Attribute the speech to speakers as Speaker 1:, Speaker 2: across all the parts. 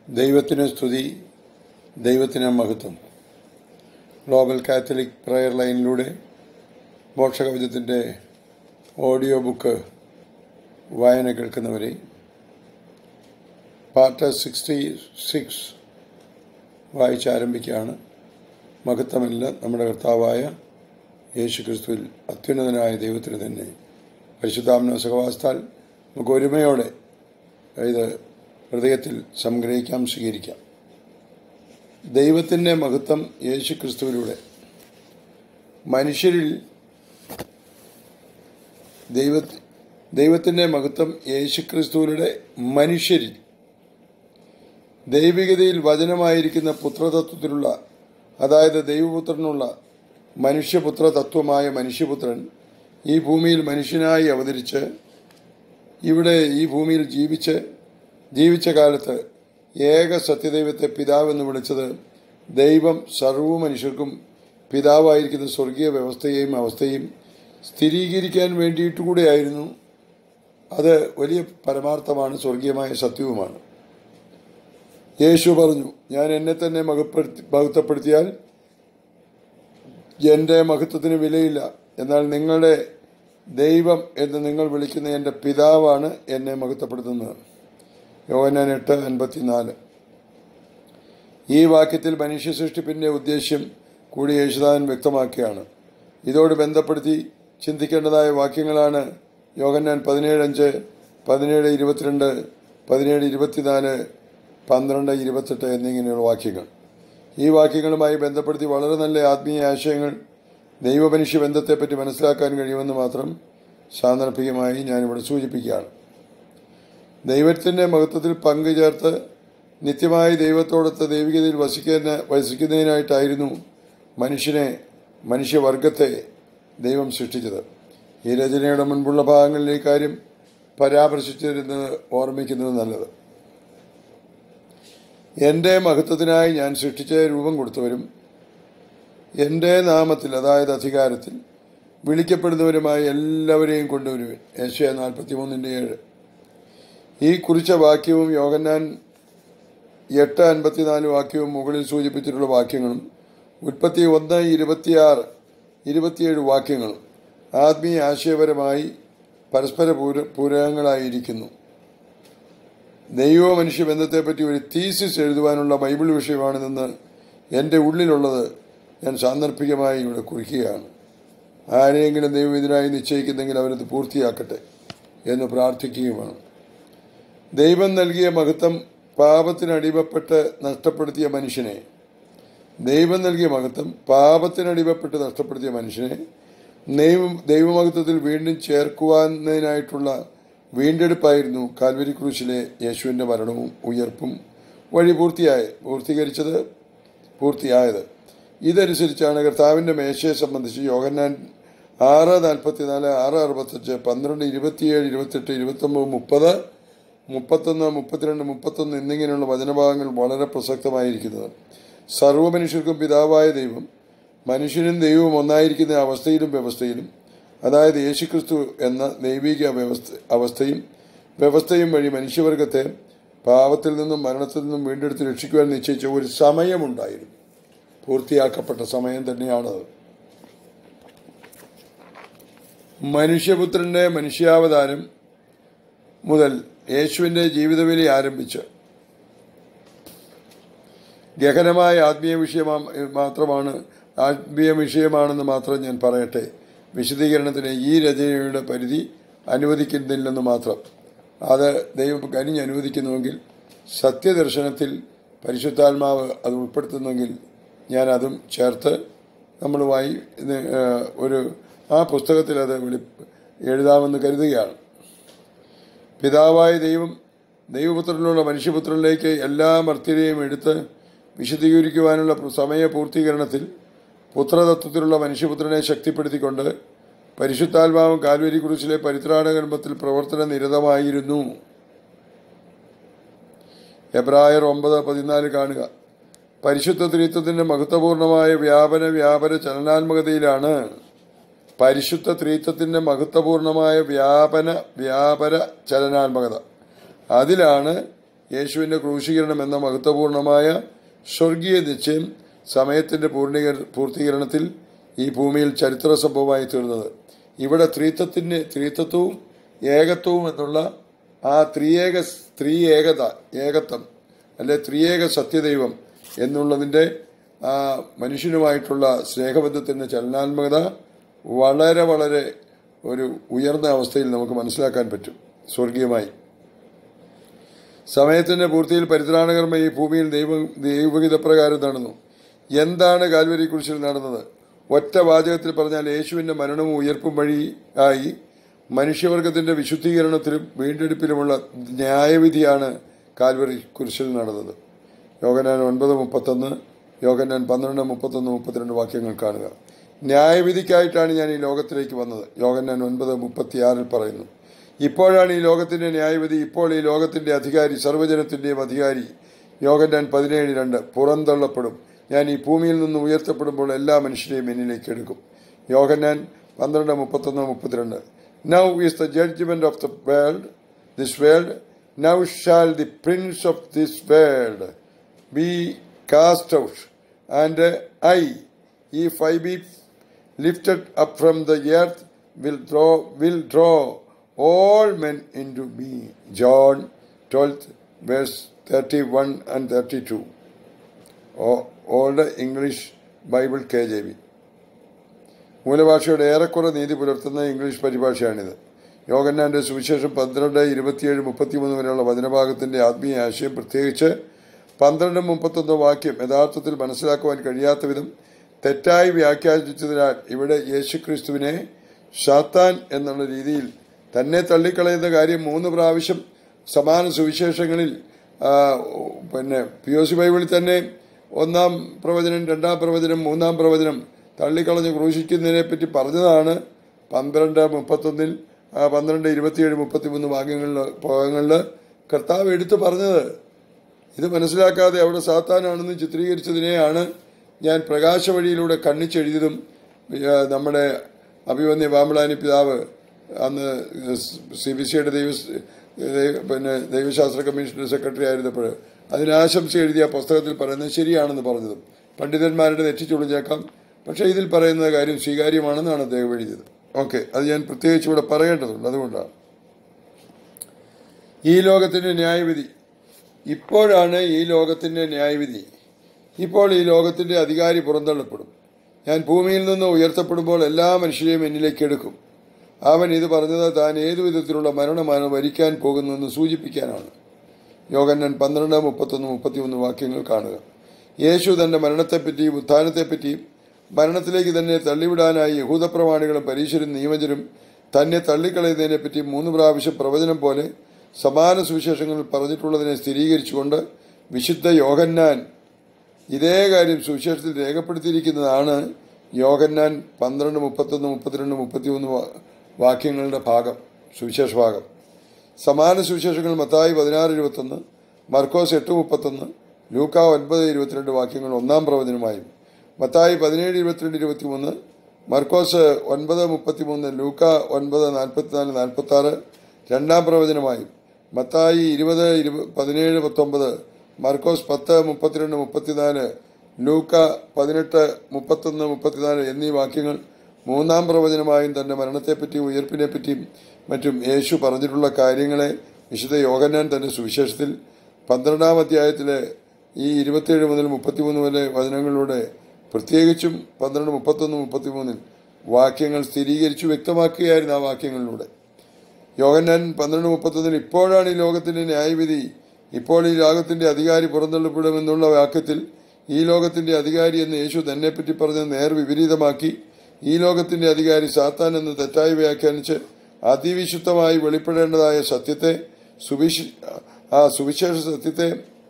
Speaker 1: ദൈവത്തിന് സ്തുതി ദൈവത്തിന് മഹത്വം ഗ്ലോബൽ കാത്തലിക് പ്രയർ ലൈനിലൂടെ മോക്ഷകവിതത്തിൻ്റെ ഓഡിയോ ബുക്ക് വായന കേൾക്കുന്നവരെ പാർട്ട് സിക്സ്റ്റി സിക്സ് വായിച്ചാരംഭിക്കുകയാണ് മഹത്വമില്ല നമ്മുടെ കർത്താവായ യേശു ക്രിസ്തുവിൽ അത്യുന്നതനായ ദൈവത്തിന് തന്നെ പരിശുദ്ധാത്മന സഹവാസത്താൽ നമുക്ക് ഒരുമയോടെ ഇത് ഹൃദയത്തിൽ സംഗ്രഹിക്കാം സ്വീകരിക്കാം ദൈവത്തിൻ്റെ മഹത്വം യേശു ക്രിസ്തുവിലൂടെ മനുഷ്യരിൽ ദൈവ ദൈവത്തിൻ്റെ മഹത്വം യേശു ക്രിസ്തുവിലൂടെ മനുഷ്യരിൽ ദൈവികതയിൽ വചനമായിരിക്കുന്ന പുത്രതത്വത്തിലുള്ള അതായത് ദൈവപുത്രനുള്ള മനുഷ്യപുത്ര തത്വമായ മനുഷ്യപുത്രൻ ഈ ഭൂമിയിൽ മനുഷ്യനായി അവതരിച്ച് ഇവിടെ ഈ ഭൂമിയിൽ ജീവിച്ച് ജീവിച്ച കാലത്ത് ഏക സത്യദൈവത്തെ പിതാവെന്ന് വിളിച്ചത് ദൈവം സർവ്വ മനുഷ്യർക്കും പിതാവായിരിക്കുന്ന സ്വർഗീയ വ്യവസ്ഥയെയും അവസ്ഥയും സ്ഥിരീകരിക്കാൻ വേണ്ടിയിട്ട് കൂടെയായിരുന്നു അത് വലിയ പരമാർത്ഥമാണ് സ്വർഗീയമായ സത്യവുമാണ് യേശു പറഞ്ഞു ഞാൻ എന്നെ തന്നെ മഹപ്പെടുത്തി മഹത്വപ്പെടുത്തിയാൽ എൻ്റെ മഹത്വത്തിന് വിലയില്ല എന്നാൽ നിങ്ങളുടെ ദൈവം എന്ന് നിങ്ങൾ വിളിക്കുന്ന എൻ്റെ പിതാവാണ് എന്നെ മഹത്വപ്പെടുത്തുന്നത് യോഹനാൻ എട്ട് അൻപത്തിനാല് ഈ വാക്യത്തിൽ മനുഷ്യ സൃഷ്ടിപ്പിൻ്റെ ഉദ്ദേശ്യം കൂടി യേശുദാൻ വ്യക്തമാക്കിയാണ് ഇതോട് ബന്ധപ്പെടുത്തി ചിന്തിക്കേണ്ടതായ വാക്യങ്ങളാണ് യോഹന്നാൻ പതിനേഴ് അഞ്ച് പതിനേഴ് ഇരുപത്തിരണ്ട് പതിനേഴ് ഇരുപത്തിനാല് പന്ത്രണ്ട് ഇരുപത്തെട്ട് എന്നിങ്ങനെയുള്ള വാക്യങ്ങൾ ഈ വാക്യങ്ങളുമായി ബന്ധപ്പെടുത്തി വളരെ നല്ല ആത്മീയ ആശയങ്ങൾ ദൈവമനുഷ്യ ബന്ധത്തെപ്പറ്റി മനസ്സിലാക്കാൻ കഴിയുമെന്ന് മാത്രം സാന്ദർഭികമായി ഞാനിവിടെ സൂചിപ്പിക്കുകയാണ് ദൈവത്തിൻ്റെ മഹത്വത്തിൽ പങ്കുചേർത്ത് നിത്യമായി ദൈവത്തോടൊത്ത് ദൈവികതയിൽ വസിക്കുന്ന വസിക്കുന്നതിനായിട്ടായിരുന്നു മനുഷ്യനെ മനുഷ്യവർഗത്തെ ദൈവം സൃഷ്ടിച്ചത് ഈ രചനയുടെ മുൻപുള്ള ഭാഗങ്ങളിൽ ഈ കാര്യം പരാമർശിച്ചിരുന്നത് ഓർമ്മിക്കുന്നത് നല്ലത് എൻ്റെ മഹത്വത്തിനായി ഞാൻ സൃഷ്ടിച്ച രൂപം കൊടുത്തവരും എൻ്റെ നാമത്തിൽ അതായത് അധികാരത്തിൽ വിളിക്കപ്പെടുന്നവരുമായ എല്ലാവരെയും കൊണ്ടുവരുവൻ ഏഷ്യ നാൽപ്പത്തി മൂന്നിൻ്റെ ഏഴ് ഈ കുറിച്ച വാക്യവും യോഗന്നാൻ എട്ട് അൻപത്തിനാല് വാക്യവും മുകളിൽ സൂചിപ്പിച്ചിട്ടുള്ള വാക്യങ്ങളും ഉൽപ്പത്തി ഒന്ന് ഇരുപത്തിയാറ് ഇരുപത്തിയേഴ് വാക്യങ്ങളും ആത്മീയ ആശയപരമായി പരസ്പര പൂര പൂരകങ്ങളായിരിക്കുന്നു ദൈവ മനുഷ്യ ബന്ധത്തെപ്പറ്റി ഒരു തീസിസ് എഴുതുവാനുള്ള ബൈബിൾ വിഷയമാണിതെന്ന് എൻ്റെ ഉള്ളിലുള്ളത് ഞാൻ സാന്ദർഭികമായി ഇവിടെ കുറിക്കുകയാണ് ആരെയെങ്കിലും ദൈവം ഇതിനായി നിശ്ചയിക്കുന്നെങ്കിൽ അവരത് പൂർത്തിയാക്കട്ടെ എന്ന് പ്രാർത്ഥിക്കുകയുമാണ് ദൈവം നൽകിയ മഹത്വം പാപത്തിനടിമപ്പെട്ട് നഷ്ടപ്പെടുത്തിയ മനുഷ്യനെ ദൈവം നൽകിയ മഹത്വം പാപത്തിനടിമപ്പെട്ട് നഷ്ടപ്പെടുത്തിയ മനുഷ്യനെ ദൈവം ദൈവമഹത്വത്തിൽ വീണ്ടും ചേർക്കുവാനായിട്ടുള്ള വീണ്ടെടുപ്പായിരുന്നു കാൽവരി ക്രൂശിലെ യേശുവിൻ്റെ മരണവും ഉയർപ്പും വഴി പൂർത്തിയായ പൂർത്തീകരിച്ചത് പൂർത്തിയായത് ഇതനുസരിച്ചാണ് കർത്താവിൻ്റെ മേശയെ സംബന്ധിച്ച് യോഹന്നാൻ ആറ് നാൽപ്പത്തിനാല് ആറ് അറുപത്തഞ്ച് പന്ത്രണ്ട് ഇരുപത്തിയേഴ് ഇരുപത്തെട്ട് ഇരുപത്തൊമ്പത് മുപ്പത് മുപ്പത്തൊന്ന് മുപ്പത്തിരണ്ട് മുപ്പത്തൊന്ന് എന്നിങ്ങനെയുള്ള വചനഭാഗങ്ങൾ വളരെ പ്രസക്തമായിരിക്കുന്നത് സർവ്വമനുഷ്യർക്കും പിതാവായ ദൈവം മനുഷ്യനും ദൈവവും ഒന്നായിരിക്കുന്ന അവസ്ഥയിലും വ്യവസ്ഥയിലും അതായത് യേശുക്രിസ്തു എന്ന ദൈവിക വ്യവസ്ഥ അവസ്ഥയും വ്യവസ്ഥയും വഴി മനുഷ്യവർഗത്തെ പാപത്തിൽ നിന്നും മരണത്തിൽ നിന്നും വീണ്ടെടുത്ത് രക്ഷിക്കുവാൻ നിശ്ചയിച്ച ഒരു സമയമുണ്ടായിരുന്നു പൂർത്തിയാക്കപ്പെട്ട സമയം തന്നെയാണത് മനുഷ്യപുത്രന്റെ മനുഷ്യാവതാരം മുതൽ യേശുവിൻ്റെ ജീവിതവിലി ആരംഭിച്ച് ഗഹനമായ ആത്മീയ വിഷയമാ മാത്രമാണ് ആത്മീയ വിഷയമാണെന്ന് മാത്രം ഞാൻ പറയട്ടെ വിശദീകരണത്തിന് ഈ രചനയുടെ പരിധി അനുവദിക്കുന്നില്ലെന്ന് മാത്രം അത് ദൈവം കനിഞ്ഞ് അനുവദിക്കുന്നുവെങ്കിൽ സത്യദർശനത്തിൽ പരിശുദ്ധാത്മാവ് അത് ഉൾപ്പെടുത്തുന്നെങ്കിൽ ഞാൻ അതും ചേർത്ത് നമ്മളുമായി ഒരു ആ പുസ്തകത്തിൽ അത് വെളി എഴുതാമെന്ന് കരുതുകയാണ് പിതാവായ ദൈവം ദൈവപുത്രനിലുള്ള മനുഷ്യപുത്രനിലേക്ക് എല്ലാ മർത്യരെയും എടുത്ത് വിശദീകരിക്കുവാനുള്ള സമയ പൂർത്തീകരണത്തിൽ പുത്രതത്വത്തിലുള്ള മനുഷ്യപുത്രനെ ശക്തിപ്പെടുത്തിക്കൊണ്ട് പരിശുദ്ധാത്മാവും കാൽവരി കുറിച്ചിലെ പരിത്രാണകർമ്മത്തിൽ പ്രവർത്തന നിരതമായിരുന്നു എബ്രായർ ഒമ്പത് പതിനാല് കാണുക പരിശുദ്ധ ത്രിത്വത്തിന്റെ മഹത്വപൂർണമായ വ്യാപന വ്യാപന ചലനാത്മകതയിലാണ് പരിശുദ്ധ ത്രിത്വത്തിന്റെ മഹത്വപൂർണമായ വ്യാപന വ്യാപന ചലനാത്മകത അതിലാണ് യേശുവിന്റെ ക്രൂശീകരണം എന്ന മഹത്വപൂർണമായ സ്വർഗീയ നിശ്ചയം സമയത്തിന്റെ പൂർണ്ണീക പൂർത്തീകരണത്തിൽ ഈ ഭൂമിയിൽ ചരിത്ര സംഭവമായി തീർന്നത് ഇവിടെ ത്രീത്വത്തിന് ത്രീത്വത്വവും ഏകത്വവും എന്നുള്ള ആ ത്രിയേക സ്ത്രീ ഏകത ഏകത്വം അല്ലെ ത്രിയേക സത്യദൈവം എന്നുള്ളതിന്റെ ആ മനുഷ്യനുമായിട്ടുള്ള സ്നേഹബന്ധത്തിന്റെ ചലനാത്മകത വളരെ വളരെ ഒരു ഉയർന്ന അവസ്ഥയിൽ നമുക്ക് മനസ്സിലാക്കാൻ പറ്റും സ്വർഗീയമായി സമയത്തിന്റെ പൂർത്തിയിൽ പരിത്രാണകർമ്മ ഈ ഭൂമിയിൽ ദൈവ ദൈവഹിതപ്രകാരം നടന്നു എന്താണ് കാൽവരി കുരിശിൽ നടന്നത് ഒറ്റ വാചകത്തിൽ പറഞ്ഞാൽ യേശുവിന്റെ മരണവും ഉയർപ്പും വഴി ആയി മനുഷ്യവർഗത്തിന്റെ വിശുദ്ധീകരണത്തിലും വീണ്ടെടുപ്പിലുമുള്ള ന്യായവിധിയാണ് കാൽവരി കുരിശിൽ നടന്നത് യോഗനാൻ ഒൻപത് മുപ്പത്തൊന്ന് യോഗനാൻ പന്ത്രണ്ട് മുപ്പത്തൊന്ന് മുപ്പത്തിരണ്ട് വാക്യങ്ങൾ കാണുക ന്യായവിധിക്കായിട്ടാണ് ഞാൻ ഈ ലോകത്തിലേക്ക് വന്നത് യോഗനാൻ ഒൻപത് മുപ്പത്തിയാറിൽ പറയുന്നു ഇപ്പോഴാണ് ഈ ലോകത്തിന്റെ ന്യായവിധി ഇപ്പോൾ ഈ ലോകത്തിന്റെ അധികാരി സർവ്വജനത്തിന്റെയും അധികാരി യോഗനാൻ പതിനേഴ് രണ്ട് പുറന്തള്ളപ്പെടും ഞാൻ ഈ ഭൂമിയിൽ നിന്ന് ഉയർത്തപ്പെടുമ്പോൾ എല്ലാ മനുഷ്യരെയും എന്നിലേക്ക് എടുക്കും യോഗനാൻ പന്ത്രണ്ട് മുപ്പത്തൊന്ന് മുപ്പത്തിരണ്ട് now is the judgment of the world this world now shall the prince of this world be cast out and I if I be lifted up from the earth, will draw will draw all men into me. John 12, verse 31 and 32. O- Old English Bible KJV. മൂലഭാഷയുടെ ഏറെക്കുറെ നീതി പുലർത്തുന്ന English പരിഭാഷയാണിത് യോഗന്നാന്റെ സുവിശേഷം പന്ത്രണ്ട് ഇരുപത്തിയേഴ് മുപ്പത്തിമൂന്ന് വരെയുള്ള വചനഭാഗത്തിന്റെ ആത്മീയ ആശയം പ്രത്യേകിച്ച് പന്ത്രണ്ട് മുപ്പത്തൊന്ന് വാക്യം യഥാർത്ഥത്തിൽ മനസ്സിലാക്കുവാൻ കഴിയാത്ത വിധം തെറ്റായി വ്യാഖ്യാനിച്ചതിനാൽ ഇവിടെ യേശുക്രിസ്തുവിനെ ഷാത്താൻ എന്നുള്ള രീതിയിൽ തന്നെ തള്ളിക്കളയുന്ന കാര്യം മൂന്ന് പ്രാവശ്യം സമാന സുവിശേഷങ്ങളിൽ ആ, പിന്നെ പി ഒ സി ബൈബിളിൽ തന്നെ ഒന്നാം പ്രവചനം രണ്ടാം പ്രവചനം മൂന്നാം പ്രവചനം തള്ളിക്കളഞ്ഞ് ക്രൂശിക്കുന്നതിനെ പറ്റി പറഞ്ഞതാണ് പന്ത്രണ്ട് മുപ്പത്തൊന്നിൽ ആ, പന്ത്രണ്ട് ഇരുപത്തിയേഴ് മുപ്പത്തിമൂന്ന് ഭാഗ്യങ്ങളിൽ ഭാഗങ്ങളിൽ കർത്താവ് എടുത്തു പറഞ്ഞത് ഇത് മനസ്സിലാക്കാതെ അവിടെ സാത്താനാണെന്ന് ചിത്രീകരിച്ചതിനെയാണ് ഞാൻ പ്രകാശ വഴിയിലൂടെ കണ്ണിച്ചെഴുതിയതും ആ, നമ്മുടെ അഭിമന്യ പാമ്പളാനി പിതാവ് അന്ന് സി ബി സിയുടെ ദൈവ ദൈവ- പിന്നെ ദൈവശാസ്ത്ര കമ്മീഷന്റെ സെക്രട്ടറി ആയിരുന്നപ്പോൾ അതിനാശംസ എഴുതിയ പുസ്തകത്തിൽ പറയുന്നത് ശരിയാണെന്ന് പറഞ്ഞതും പണ്ഡിതന്മാരുടെ തെറ്റിച്ചൊളിഞ്ഞേക്കാം പക്ഷേ ഇതിൽ പറയുന്ന കാര്യം സ്വീകാര്യമാണെന്നാണ് അദ്ദേഹം എഴുതിയത് ഓക്കെ അത് ഞാൻ പ്രത്യേകിച്ച് ഇവിടെ പറയേണ്ടതുണ്ട് അതുകൊണ്ടാണ് ഈ ലോകത്തിന്റെ ന്യായവിധി ഇപ്പോഴാണ് ഈ ലോകത്തിന്റെ ന്യായവിധി ഇപ്പോൾ ഈ ലോകത്തിന്റെ അധികാരി പുറന്തള്ളപ്പെടും ഞാൻ ഭൂമിയിൽ നിന്ന് ഉയർത്തപ്പെടുമ്പോൾ എല്ലാ മനുഷ്യരെയും എന്നിലേക്ക് എടുക്കും അവൻ ഇത് പറഞ്ഞത് താൻ ഏതു വിധത്തിലുള്ള മരണമാണ് വരിക്കാൻ പോകുന്നതെന്ന് സൂചിപ്പിക്കാനാണ് യോഗന്നൻ പന്ത്രണ്ട് മുപ്പത്തൊന്ന് മുപ്പത്തിമൂന്ന് വാക്യങ്ങൾ കാണുക യേശു തന്റെ മരണത്തെപ്പറ്റിയും ഉത്ഥാനത്തെപ്പറ്റിയും മരണത്തിലേക്ക് തന്നെ തള്ളിവിടാനായി യഹൂദപ്രമാണികളും പരീശരും നിയമജരും തന്നെ തള്ളിക്കളയുന്നതിനെപ്പറ്റി മൂന്ന് പ്രാവശ്യം പ്രവചനം പോലെ സമാന സുവിശേഷങ്ങളിൽ പറഞ്ഞിട്ടുള്ളതിനെ സ്ഥിരീകരിച്ചുകൊണ്ട് വിശുദ്ധ യോഹന്നാൻ ഇതേ കാര്യം സുവിശേഷത്തിൽ രേഖപ്പെടുത്തിയിരിക്കുന്നതാണ് യോഹന്നാൻ പന്ത്രണ്ട് മുപ്പത്തൊന്ന് മുപ്പത്തിരണ്ട് മുപ്പത്തിമൂന്ന് വാ- വാക്യങ്ങളുടെ ഭാഗം സുവിശേഷ ഭാഗം സമാന സുവിശേഷങ്ങൾ മത്തായി പതിനാറ് ഇരുപത്തൊന്ന് മർക്കോസ് എട്ട് മുപ്പത്തൊന്ന് ലൂക്ക ഒൻപത് ഇരുപത്തിരണ്ട് വാക്യങ്ങൾ ഒന്നാം പ്രവചനമായും മത്തായി പതിനേഴ് ഇരുപത്തിരണ്ട് ഇരുപത്തിമൂന്ന് മർക്കോസ് ഒൻപത് മുപ്പത്തിമൂന്ന് ലൂക്ക ഒൻപത് നാൽപ്പത്തിനാല് നാൽപ്പത്തി ആറ് രണ്ടാം പ്രവചനമായും മത്തായി ഇരുപത് ഇരുപ പതിനേഴ് പത്തൊമ്പത് മർക്കോസ് പത്ത് മുപ്പത്തിരണ്ട് മുപ്പത്തിനാല് ലൂക്ക പതിനെട്ട് മുപ്പത്തൊന്ന് മുപ്പത്തിനാല് എന്നീ വാക്യങ്ങൾ മൂന്നാം പ്രവചനമായും തന്റെ മരണത്തെപ്പറ്റിയും ഉയർപ്പിനെപ്പറ്റിയും മറ്റും യേശു പറഞ്ഞിട്ടുള്ള കാര്യങ്ങളെ വിശുദ്ധ യോഹന്നാൻ തന്റെ സുവിശേഷത്തിൽ പന്ത്രണ്ടാം അധ്യായത്തിലെ ഈ ഇരുപത്തിയേഴ് മുതൽ മുപ്പത്തിമൂന്ന് വരെ വചനങ്ങളിലൂടെ പ്രത്യേകിച്ചും പന്ത്രണ്ട് മുപ്പത്തൊന്ന് മുപ്പത്തിമൂന്നിൽ വാക്യങ്ങൾ സ്ഥിരീകരിച്ചു വ്യക്തമാക്കുകയായിരുന്നു ആ വാക്യങ്ങളിലൂടെ യോഗന്നാൻ പന്ത്രണ്ട് മുപ്പത്തൊന്നിൽ ഇപ്പോഴാണ് ഈ ലോകത്തിന്റെ ന്യായവിധി ഇപ്പോൾ ഈ ലോകത്തിന്റെ അധികാരി പുറന്തള്ളപ്പെടുമെന്നുള്ള വാക്യത്തിൽ ഈ ലോകത്തിന്റെ അധികാരി എന്ന് യേശു തന്നെപ്പറ്റി പറഞ്ഞ നേർ വിപരീതമാക്കി ഈ ലോകത്തിന്റെ അധികാരി സാത്താൻ എന്ന് തെറ്റായി വ്യാഖ്യാനിച്ച് അതിവിശുദ്ധമായി വെളിപ്പെടേണ്ടതായ സത്യത്തെ സുവിശ ആ സുവിശേഷ സത്യത്തെ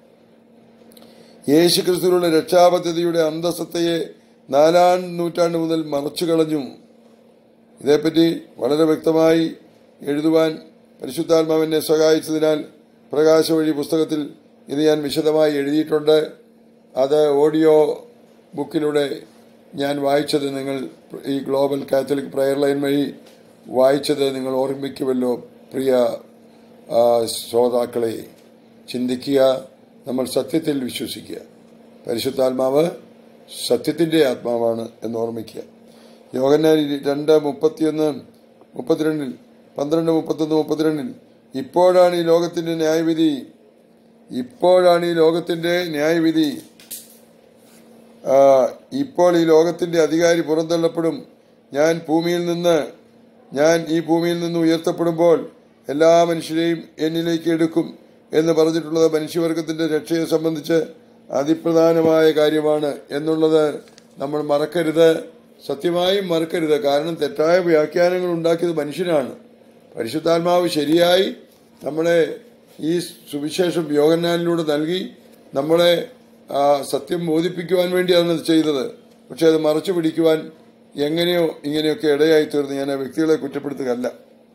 Speaker 1: യേശുക്രിസ്തുവിലുള്ള രക്ഷാപദ്ധതിയുടെ അന്തസ്സത്തയെ നാലാം നൂറ്റാണ്ട് മുതൽ മറച്ചു കളഞ്ഞു ഇതേപ്പറ്റി വളരെ വ്യക്തമായി എഴുതുവാൻ പരിശുദ്ധാത്മാവിനെ സഹായിച്ചതിനാൽ പ്രകാശ വഴി പുസ്തകത്തിൽ ഇത് ഞാൻ വിശദമായി എഴുതിയിട്ടുണ്ട് അത് ഓഡിയോ ബുക്കിലൂടെ ഞാൻ വായിച്ചത് നിങ്ങൾ ഈ ഗ്ലോബൽ കാത്തലിക് പ്രയർ ലൈൻ വഴി വായിച്ചത് നിങ്ങൾ ഓർമ്മിക്കുമല്ലോ പ്രിയ ആ, ശ്രോതാക്കളെ ചിന്തിക്കുക നമ്മൾ സത്യത്തിൽ വിശ്വസിക്കുക പരിശുദ്ധാത്മാവ് സത്യത്തിൻ്റെ ആത്മാവാണ് എന്ന് ഓർമ്മിക്കുക യോഗന്നാൻ രണ്ട് മുപ്പത്തിയൊന്ന് മുപ്പത്തിരണ്ടിൽ പന്ത്രണ്ട് മുപ്പത്തൊന്ന് മുപ്പത്തിരണ്ടിൽ ഇപ്പോഴാണ് ഈ ലോകത്തിൻ്റെ ന്യായവിധി ഇപ്പോഴാണ് ഈ ലോകത്തിൻ്റെ ന്യായവിധി ആ, ഇപ്പോൾ ഈ ലോകത്തിന്റെ അധികാരി പുറന്തള്ളപ്പെടും ഞാൻ ഭൂമിയിൽ നിന്ന് ഞാൻ ഈ ഭൂമിയിൽ നിന്ന് ഉയർത്തപ്പെടുമ്പോൾ എല്ലാ മനുഷ്യരെയും എന്നിലേക്ക് എടുക്കും എന്ന് പറഞ്ഞിട്ടുള്ളത് മനുഷ്യവർഗത്തിന്റെ രക്ഷയെ സംബന്ധിച്ച് അതിപ്രധാനമായ കാര്യമാണ് എന്നുള്ളത് നമ്മൾ മറക്കരുത് സത്യമായും മറക്കരുത് കാരണം തെറ്റായ വ്യാഖ്യാനങ്ങൾ ഉണ്ടാക്കിയത് മനുഷ്യനാണ് പരിശുദ്ധാത്മാവ് ശരിയായി നമ്മളെ ഈ സുവിശേഷം യോഗന്നാനിലൂടെ നൽകി നമ്മളെ ആ, സത്യം ബോധിപ്പിക്കുവാൻ വേണ്ടിയാണ് അത് ചെയ്തത് പക്ഷെ അത് മറച്ചു പിടിക്കുവാൻ എങ്ങനെയോ ഇങ്ങനെയൊക്കെ ഇടയായി തീർന്ന് ഞാൻ ആ വ്യക്തികളെ കുറ്റപ്പെടുത്തുകയല്ല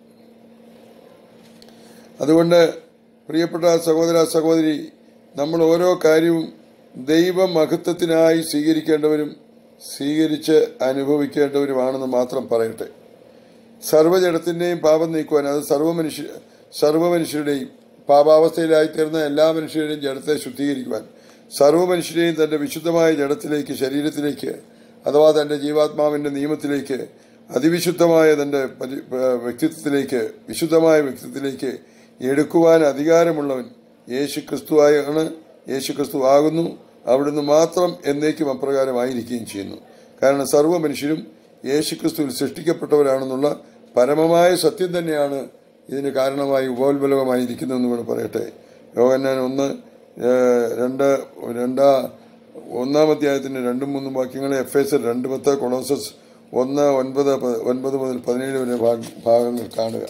Speaker 1: അതുകൊണ്ട് പ്രിയപ്പെട്ട സഹോദര സഹോദരി നമ്മൾ ഓരോ കാര്യവും ദൈവമഹത്വത്തിനായി സ്വീകരിക്കേണ്ടവരും സ്വീകരിച്ച് അനുഭവിക്കേണ്ടവരുമാണെന്ന് മാത്രം പറയട്ടെ സർവ്വജടത്തിൻ്റെയും പാപം നീക്കുവാൻ അത് സർവ്വമനുഷ്യ സർവ്വമനുഷ്യരുടെയും പാപാവസ്ഥയിലായിത്തീർന്ന എല്ലാ മനുഷ്യരുടെയും ജഡത്തെ ശുദ്ധീകരിക്കുവാൻ സർവ്വമനുഷ്യരെയും തന്റെ വിശുദ്ധമായ ജഡത്തിലേക്ക് ശരീരത്തിലേക്ക് അഥവാ തന്റെ ജീവാത്മാവിന്റെ നിയമത്തിലേക്ക് അതിവിശുദ്ധമായ തന്റെ പരി- ഏഹ് വ്യക്തിത്വത്തിലേക്ക് വിശുദ്ധമായ വ്യക്തിത്വത്തിലേക്ക് എടുക്കുവാൻ അധികാരമുള്ളവൻ യേശു ക്രിസ്തുവായാണ് യേശു ക്രിസ്തു ആകുന്നു അവിടുന്ന് മാത്രം എന്നേക്കും അപ്രകാരമായിരിക്കുകയും ചെയ്യുന്നു കാരണം സർവ്വ മനുഷ്യരും യേശു ക്രിസ്തുവിൽ സൃഷ്ടിക്കപ്പെട്ടവരാണെന്നുള്ള പരമമായ സത്യം തന്നെയാണ് ഇതിന് കാരണമായി ഉപോത്ബലകമായിരിക്കുന്നതെന്ന് കൂടെ പറയട്ടെ യോഹന്നാൻ ഒന്ന് ഏഹ്, രണ്ട് രണ്ടാ ഒന്നാം അധ്യായത്തിന്റെ രണ്ടും മൂന്നും വാക്യങ്ങളെ എഫ് എസ് രണ്ട് പത്ത് കൊളോസസ് ഒന്ന് ഒൻപത് പ- ഒൻപത് മുതൽ പതിനേഴ് വരെ ഭാഗ- ഭാഗങ്ങൾ കാണുക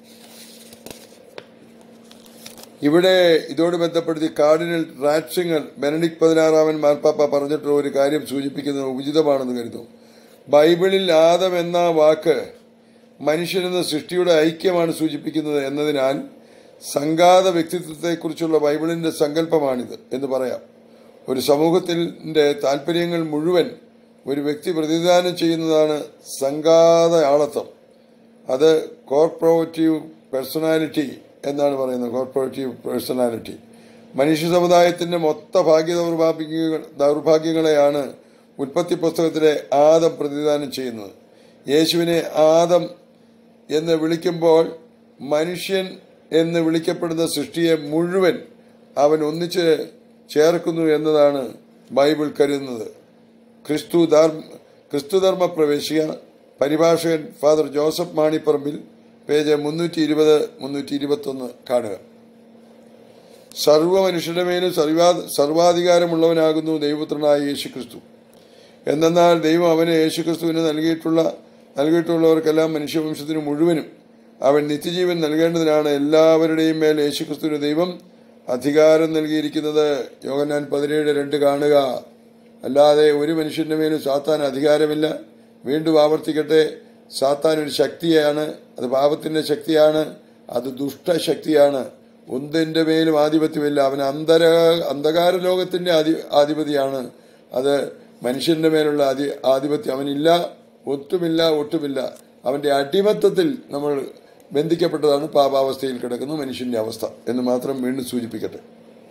Speaker 1: ഇവിടെ ഇതോട് ബന്ധപ്പെടുത്തി കാർഡിനൽ റാറ്റ്സിംഗർ ബെനഡിക് പതിനാറാമൻ മാർപ്പാപ്പ പറഞ്ഞിട്ടുള്ള ഒരു കാര്യം സൂചിപ്പിക്കുന്നത് ഉചിതമാണെന്ന് കരുതുന്നു ബൈബിളിൽ ആദം എന്ന വാക്ക് മനുഷ്യനെന്ന സൃഷ്ടിയുടെ ഐക്യമാണ് സൂചിപ്പിക്കുന്നത് എന്നതിനാൽ സംഘാത വ്യക്തിത്വത്തെക്കുറിച്ചുള്ള ബൈബിളിന്റെ സങ്കല്പമാണിത് എന്ന് പറയാം ഒരു സമൂഹത്തിന്റെ താല്പര്യങ്ങൾ മുഴുവൻ ഒരു വ്യക്തി പ്രതിദാനം ചെയ്യുന്നതാണ് സംഘാത ആളത്വം അത് കോർപ്പറേറ്റീവ് പേഴ്സണാലിറ്റി എന്നാണ് പറയുന്നത് കോർപ്പറേറ്റീവ് പേഴ്സണാലിറ്റി മനുഷ്യ സമുദായത്തിന്റെ മൊത്ത ഭാഗ്യ ദൗർഭാഗ്യങ്ങൾ ദൗർഭാഗ്യങ്ങളെയാണ് ഉൽപ്പത്തി പുസ്തകത്തിലെ ആദം പ്രതിദാനം ചെയ്യുന്നത് യേശുവിനെ ആദം എന്ന് വിളിക്കുമ്പോൾ മനുഷ്യൻ എന്ന് വിളിക്കപ്പെടുന്ന സൃഷ്ടിയെ മുഴുവൻ അവൻ ഒന്നിച്ച് ചേർക്കുന്നു എന്നതാണ് ബൈബിൾ കരുതുന്നത് ക്രിസ്തു ധർമ്മ ക്രിസ്തുധർമ്മ പ്രവേശിക പരിഭാഷകൻ ഫാദർ ജോസഫ് മാണിപ്പറമ്പിൽ പേജ് മുന്നൂറ്റി ഇരുപത് മുന്നൂറ്റി ഇരുപത്തൊന്ന് കാണുക സർവ മനുഷ്യരുടെ മേലും സർവാ സർവാധികാരമുള്ളവനാകുന്നു ദൈവപുത്രനായ യേശു ക്രിസ്തു എന്തെന്നാൽ ദൈവം അവനെ യേശു ക്രിസ്തുവിന് നൽകിയിട്ടുള്ള നൽകിയിട്ടുള്ളവർക്കെല്ലാം മനുഷ്യവംശത്തിന് മുഴുവനും അവൻ നിത്യജീവൻ നൽകേണ്ടതിനാണ് എല്ലാവരുടെയും മേൽ യേശു ക്രിസ്തുവിന് ദൈവം അധികാരം നൽകിയിരിക്കുന്നത് യോഗനാൻ പതിനേഴ് രണ്ട് കാണുക അല്ലാതെ ഒരു മനുഷ്യന്റെ മേലും സാത്താൻ അധികാരമില്ല വീണ്ടും ആവർത്തിക്കട്ടെ സാത്താൻ ഒരു ശക്തിയാണ് അത് പാപത്തിന്റെ ശക്തിയാണ് അത് ദുഷ്ടശക്തിയാണ് ഒന്നിന്റെ മേലും ആധിപത്യമില്ല അവൻ അന്തര അന്ധകാര ലോകത്തിന്റെ ആധി ആധിപതിയാണ് അത് മനുഷ്യന്റെ മേലുള്ള ആധി ആധിപത്യം അവനില്ല ഒട്ടുമില്ല ഒട്ടുമില്ല അവന്റെ അടിമത്തത്തിൽ നമ്മൾ ബന്ധിക്കപ്പെട്ടതാണ് പാപാവസ്ഥയിൽ കിടക്കുന്ന മനുഷ്യന്റെ അവസ്ഥ എന്ന് മാത്രം വീണ്ടും സൂചിപ്പിക്കട്ടെ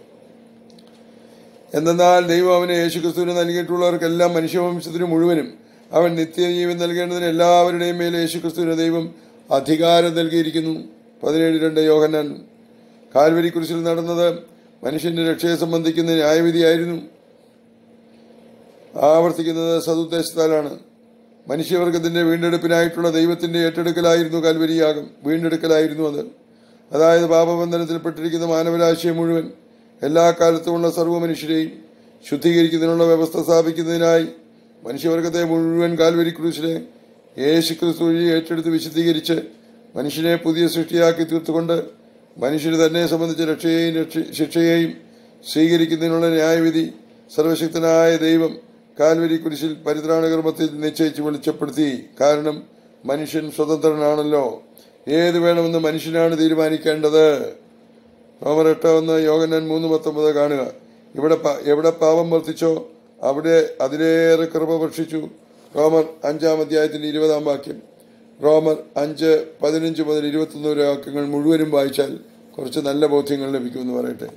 Speaker 1: എന്തെന്നാൽ ദൈവം അവനെ യേശുക്രിസ്തുവിന് നൽകിയിട്ടുള്ളവർക്കെല്ലാം മനുഷ്യവംശത്തിന് മുഴുവനും അവൻ നിത്യജീവൻ നൽകേണ്ടതിന് എല്ലാവരുടെയും മേലെ യേശുക്രിസ്തുവിന് ദൈവം അധികാരം നൽകിയിരിക്കുന്നു പതിനേഴ് രണ്ട് യോഹന്നാൻ കാൽവരി കുരിശിൽ നടന്നത് മനുഷ്യന്റെ രക്ഷയെ സംബന്ധിക്കുന്ന ന്യായവിധിയായിരുന്നു ആവർത്തിക്കുന്നത് സതുദ്ദേശത്താലാണ് മനുഷ്യവർഗത്തിന്റെ വീണ്ടെടുപ്പിനായിട്ടുള്ള ദൈവത്തിന്റെ ഏറ്റെടുക്കലായിരുന്നു കാൽവരിയാകും വീണ്ടെടുക്കലായിരുന്നു അത് അതായത് പാപബന്ധനത്തിൽപ്പെട്ടിരിക്കുന്ന മാനവരാശിയെ മുഴുവൻ എല്ലാ കാലത്തുമുള്ള സർവ്വ മനുഷ്യരെയും ശുദ്ധീകരിക്കുന്നതിനുള്ള വ്യവസ്ഥ സ്ഥാപിക്കുന്നതിനായി മനുഷ്യവർഗത്തെ മുഴുവൻ കാൽവരി ക്രൂശിനെ യേശു ക്രിസ്തു വഴി ഏറ്റെടുത്ത് വിശദീകരിച്ച് മനുഷ്യനെ പുതിയ സൃഷ്ടിയാക്കി തീർത്തുകൊണ്ട് മനുഷ്യന് തന്നെ സംബന്ധിച്ച രക്ഷയെയും രക്ഷ- ശിക്ഷയെയും സ്വീകരിക്കുന്നതിനുള്ള ന്യായവിധി സർവശക്തനായ ദൈവം കാൽവരി കുരിശിൽ പരിത്രാണകർമ്മത്തിൽ നിശ്ചയിച്ച് വെളിച്ചപ്പെടുത്തി കാരണം മനുഷ്യൻ സ്വതന്ത്രനാണല്ലോ ഏത് വേണമെന്ന് മനുഷ്യനാണ് തീരുമാനിക്കേണ്ടത് റോമർ എട്ട് ഒന്ന് യോഗനാൻ മൂന്ന് പത്തൊമ്പത് കാണുക ഇവിടെ പ- എവിടെ പാപം വർദ്ധിച്ചോ അവിടെ അതിലേറെ കൃപ ഭക്ഷിച്ചു റോമർ അഞ്ചാം അധ്യായത്തിന്റെ ഇരുപതാം വാക്യം റോമർ അഞ്ച് പതിനഞ്ച് മുതൽ ഇരുപത്തൊന്ന് വരെ വാക്യങ്ങൾ മുഴുവനും വായിച്ചാൽ കുറച്ച് നല്ല ബോധ്യങ്ങൾ ലഭിക്കുമെന്ന് പറയട്ടെ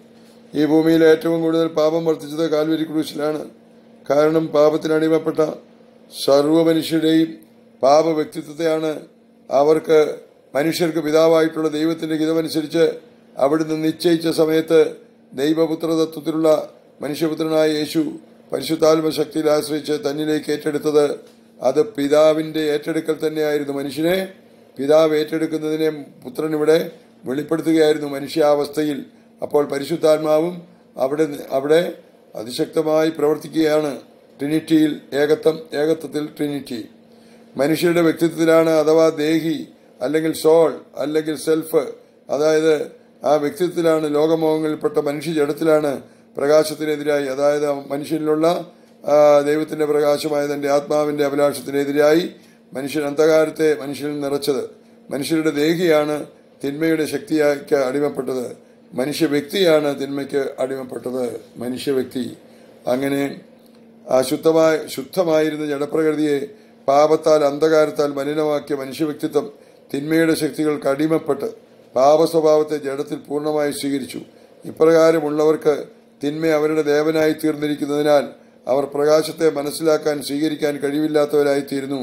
Speaker 1: ഈ ഭൂമിയിൽ ഏറ്റവും കൂടുതൽ പാപം വർദ്ധിച്ചത് കാൽവരി ക്രൂശിലാണ് കാരണം പാപത്തിന് അടിമപ്പെട്ട സർവ്വ മനുഷ്യരുടെയും പാപ വ്യക്തിത്വത്തെയാണ് അവർക്ക് മനുഷ്യർക്ക് പിതാവായിട്ടുള്ള ദൈവത്തിന്റെ ഹിതമനുസരിച്ച് അവിടുന്ന് നിശ്ചയിച്ച സമയത്ത് ദൈവപുത്ര തത്വത്തിലുള്ള മനുഷ്യപുത്രനായ യേശു പരിശുദ്ധാത്മ ശക്തിയിൽ ആശ്രയിച്ച് തന്നിലേക്ക് ഏറ്റെടുത്തത് അത് പിതാവിന്റെ ഏറ്റെടുക്കൽ തന്നെയായിരുന്നു മനുഷ്യനെ പിതാവ് ഏറ്റെടുക്കുന്നതിനെ പുത്രൻ ഇവിടെ വെളിപ്പെടുത്തുകയായിരുന്നു മനുഷ്യാവസ്ഥയിൽ അപ്പോൾ പരിശുദ്ധാത്മാവും അവിടെ അവിടെ അതിശക്തമായി പ്രവർത്തിക്കുകയാണ് ട്രിനിറ്റിയിൽ ഏകത്വം ഏകത്വത്തിൽ ട്രിനിറ്റി മനുഷ്യരുടെ വ്യക്തിത്വത്തിലാണ് അഥവാ ദേഹി അല്ലെങ്കിൽ സോൾ അല്ലെങ്കിൽ സെൽഫ് അതായത് ആ വ്യക്തിത്വത്തിലാണ് ലോകമോഹങ്ങളിൽപ്പെട്ട മനുഷ്യ ജഡത്തിലാണ് പ്രകാശത്തിനെതിരായി അതായത് മനുഷ്യനിലുള്ള ആ, ദൈവത്തിന്റെ പ്രകാശമായ തന്റെ ആത്മാവിന്റെ അഭിലാഷത്തിനെതിരായി മനുഷ്യൻ അന്ധകാരത്തെ മനുഷ്യനിൽ നിറച്ചത് മനുഷ്യരുടെ ദേഹിയാണ് തിന്മയുടെ ശക്തിയാക്കി അടിമപ്പെട്ടത് മനുഷ്യ വ്യക്തിയാണ് തിന്മയ്ക്ക് അടിമപ്പെട്ടത് മനുഷ്യ വ്യക്തി അങ്ങനെ ആ ശുദ്ധമായ ശുദ്ധമായിരുന്ന ജഡപ്രകൃതിയെ പാപത്താൽ അന്ധകാരത്താൽ മലിനമാക്കിയ മനുഷ്യ വ്യക്തിത്വം തിന്മയുടെ ശക്തികൾക്ക് അടിമപ്പെട്ട് പാപസ്വഭാവത്തെ ജഡത്തിൽ പൂർണ്ണമായി സ്വീകരിച്ചു ഇപ്രകാരമുള്ളവർക്ക് തിന്മ അവരുടെ ദേവനായി തീർന്നിരിക്കുന്നതിനാൽ അവർ പ്രകാശത്തെ മനസ്സിലാക്കാൻ സ്വീകരിക്കാൻ കഴിവില്ലാത്തവരായി തീരുന്നു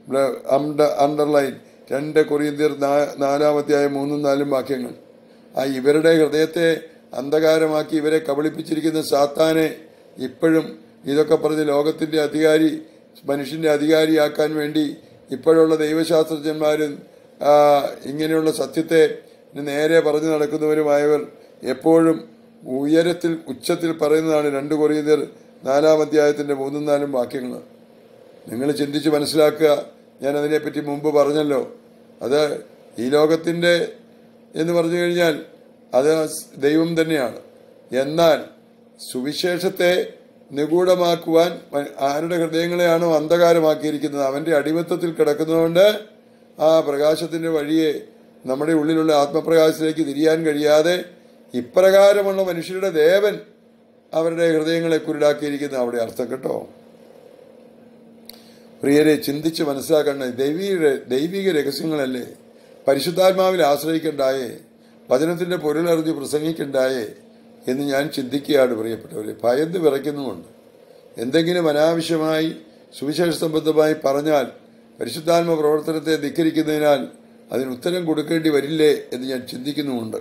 Speaker 1: അണ്ടർലൈൻ രണ്ട് കൊറിയന്തിയർ നാലാമധ്യായ മൂന്നും നാലും വാക്യങ്ങൾ ആ ഇവരുടെ ഹൃദയത്തെ അന്ധകാരമാക്കി ഇവരെ കബളിപ്പിച്ചിരിക്കുന്ന സാത്താനെ ഇപ്പോഴും ഇതൊക്കെ പറഞ്ഞ് ലോകത്തിന്റെ അധികാരി മനുഷ്യന്റെ അധികാരിയാക്കാൻ വേണ്ടി ഇപ്പോഴുള്ള ദൈവശാസ്ത്രജ്ഞന്മാരും ആ, ഇങ്ങനെയുള്ള സത്യത്തെ നേരെ പറഞ്ഞു നടക്കുന്നവരുമായവർ എപ്പോഴും ഉയരത്തിൽ ഉച്ചത്തിൽ പറയുന്നതാണ് രണ്ട് കൊറിയന്തിയർ നാലാം അധ്യായത്തിന്റെ മൂന്നും നാലും വാക്യങ്ങൾ നിങ്ങൾ ചിന്തിച്ച് മനസ്സിലാക്കുക ഞാൻ അതിനെപ്പറ്റി മുമ്പ് പറഞ്ഞല്ലോ അത് ഈ ലോകത്തിന്റെ എന്ന് പറഞ്ഞു കഴിഞ്ഞാൽ അത് ദൈവം തന്നെയാണ് എന്നാൽ സുവിശേഷത്തെ നിഗൂഢമാക്കുവാൻ മ- ആരുടെ ഹൃദയങ്ങളെയാണോ അന്ധകാരമാക്കിയിരിക്കുന്നത് അവന്റെ അടിമത്തത്തിൽ കിടക്കുന്നതുകൊണ്ട് ആ പ്രകാശത്തിന്റെ വഴിയെ നമ്മുടെ ഉള്ളിലുള്ള ആത്മപ്രകാശത്തിലേക്ക് തിരിയാൻ കഴിയാതെ ഇപ്രകാരമുള്ള മനുഷ്യരുടെ ദേവൻ അവരുടെ ഹൃദയങ്ങളെ കുരുടാക്കിയിരിക്കുന്ന അവിടെ അർത്ഥം കേട്ടോ പ്രിയരെ ചിന്തിച്ച് മനസ്സിലാക്കേണ്ട ദൈവിക ദൈവിക രഹസ്യങ്ങളല്ലേ പരിശുദ്ധാത്മാവിൽ ആശ്രയിക്കണ്ടായേ വചനത്തിന്റെ പൊരുളറിഞ്ഞ് പ്രസംഗിക്കണ്ടായേ എന്ന് ഞാൻ ചിന്തിക്കുകയാണ് പ്രിയപ്പെട്ടവരെ ഭയന്ന് വിറയ്ക്കുന്നുമുണ്ട് എന്തെങ്കിലും അനാവശ്യമായി സുവിശേഷ സംബന്ധമായി പറഞ്ഞാൽ പരിശുദ്ധാത്മ പ്രവർത്തനത്തെ ധിക്കരിക്കുന്നതിനാൽ അതിന് ഉത്തരം കൊടുക്കേണ്ടി വരില്ലേ എന്ന് ഞാൻ ചിന്തിക്കുന്നുമുണ്ട്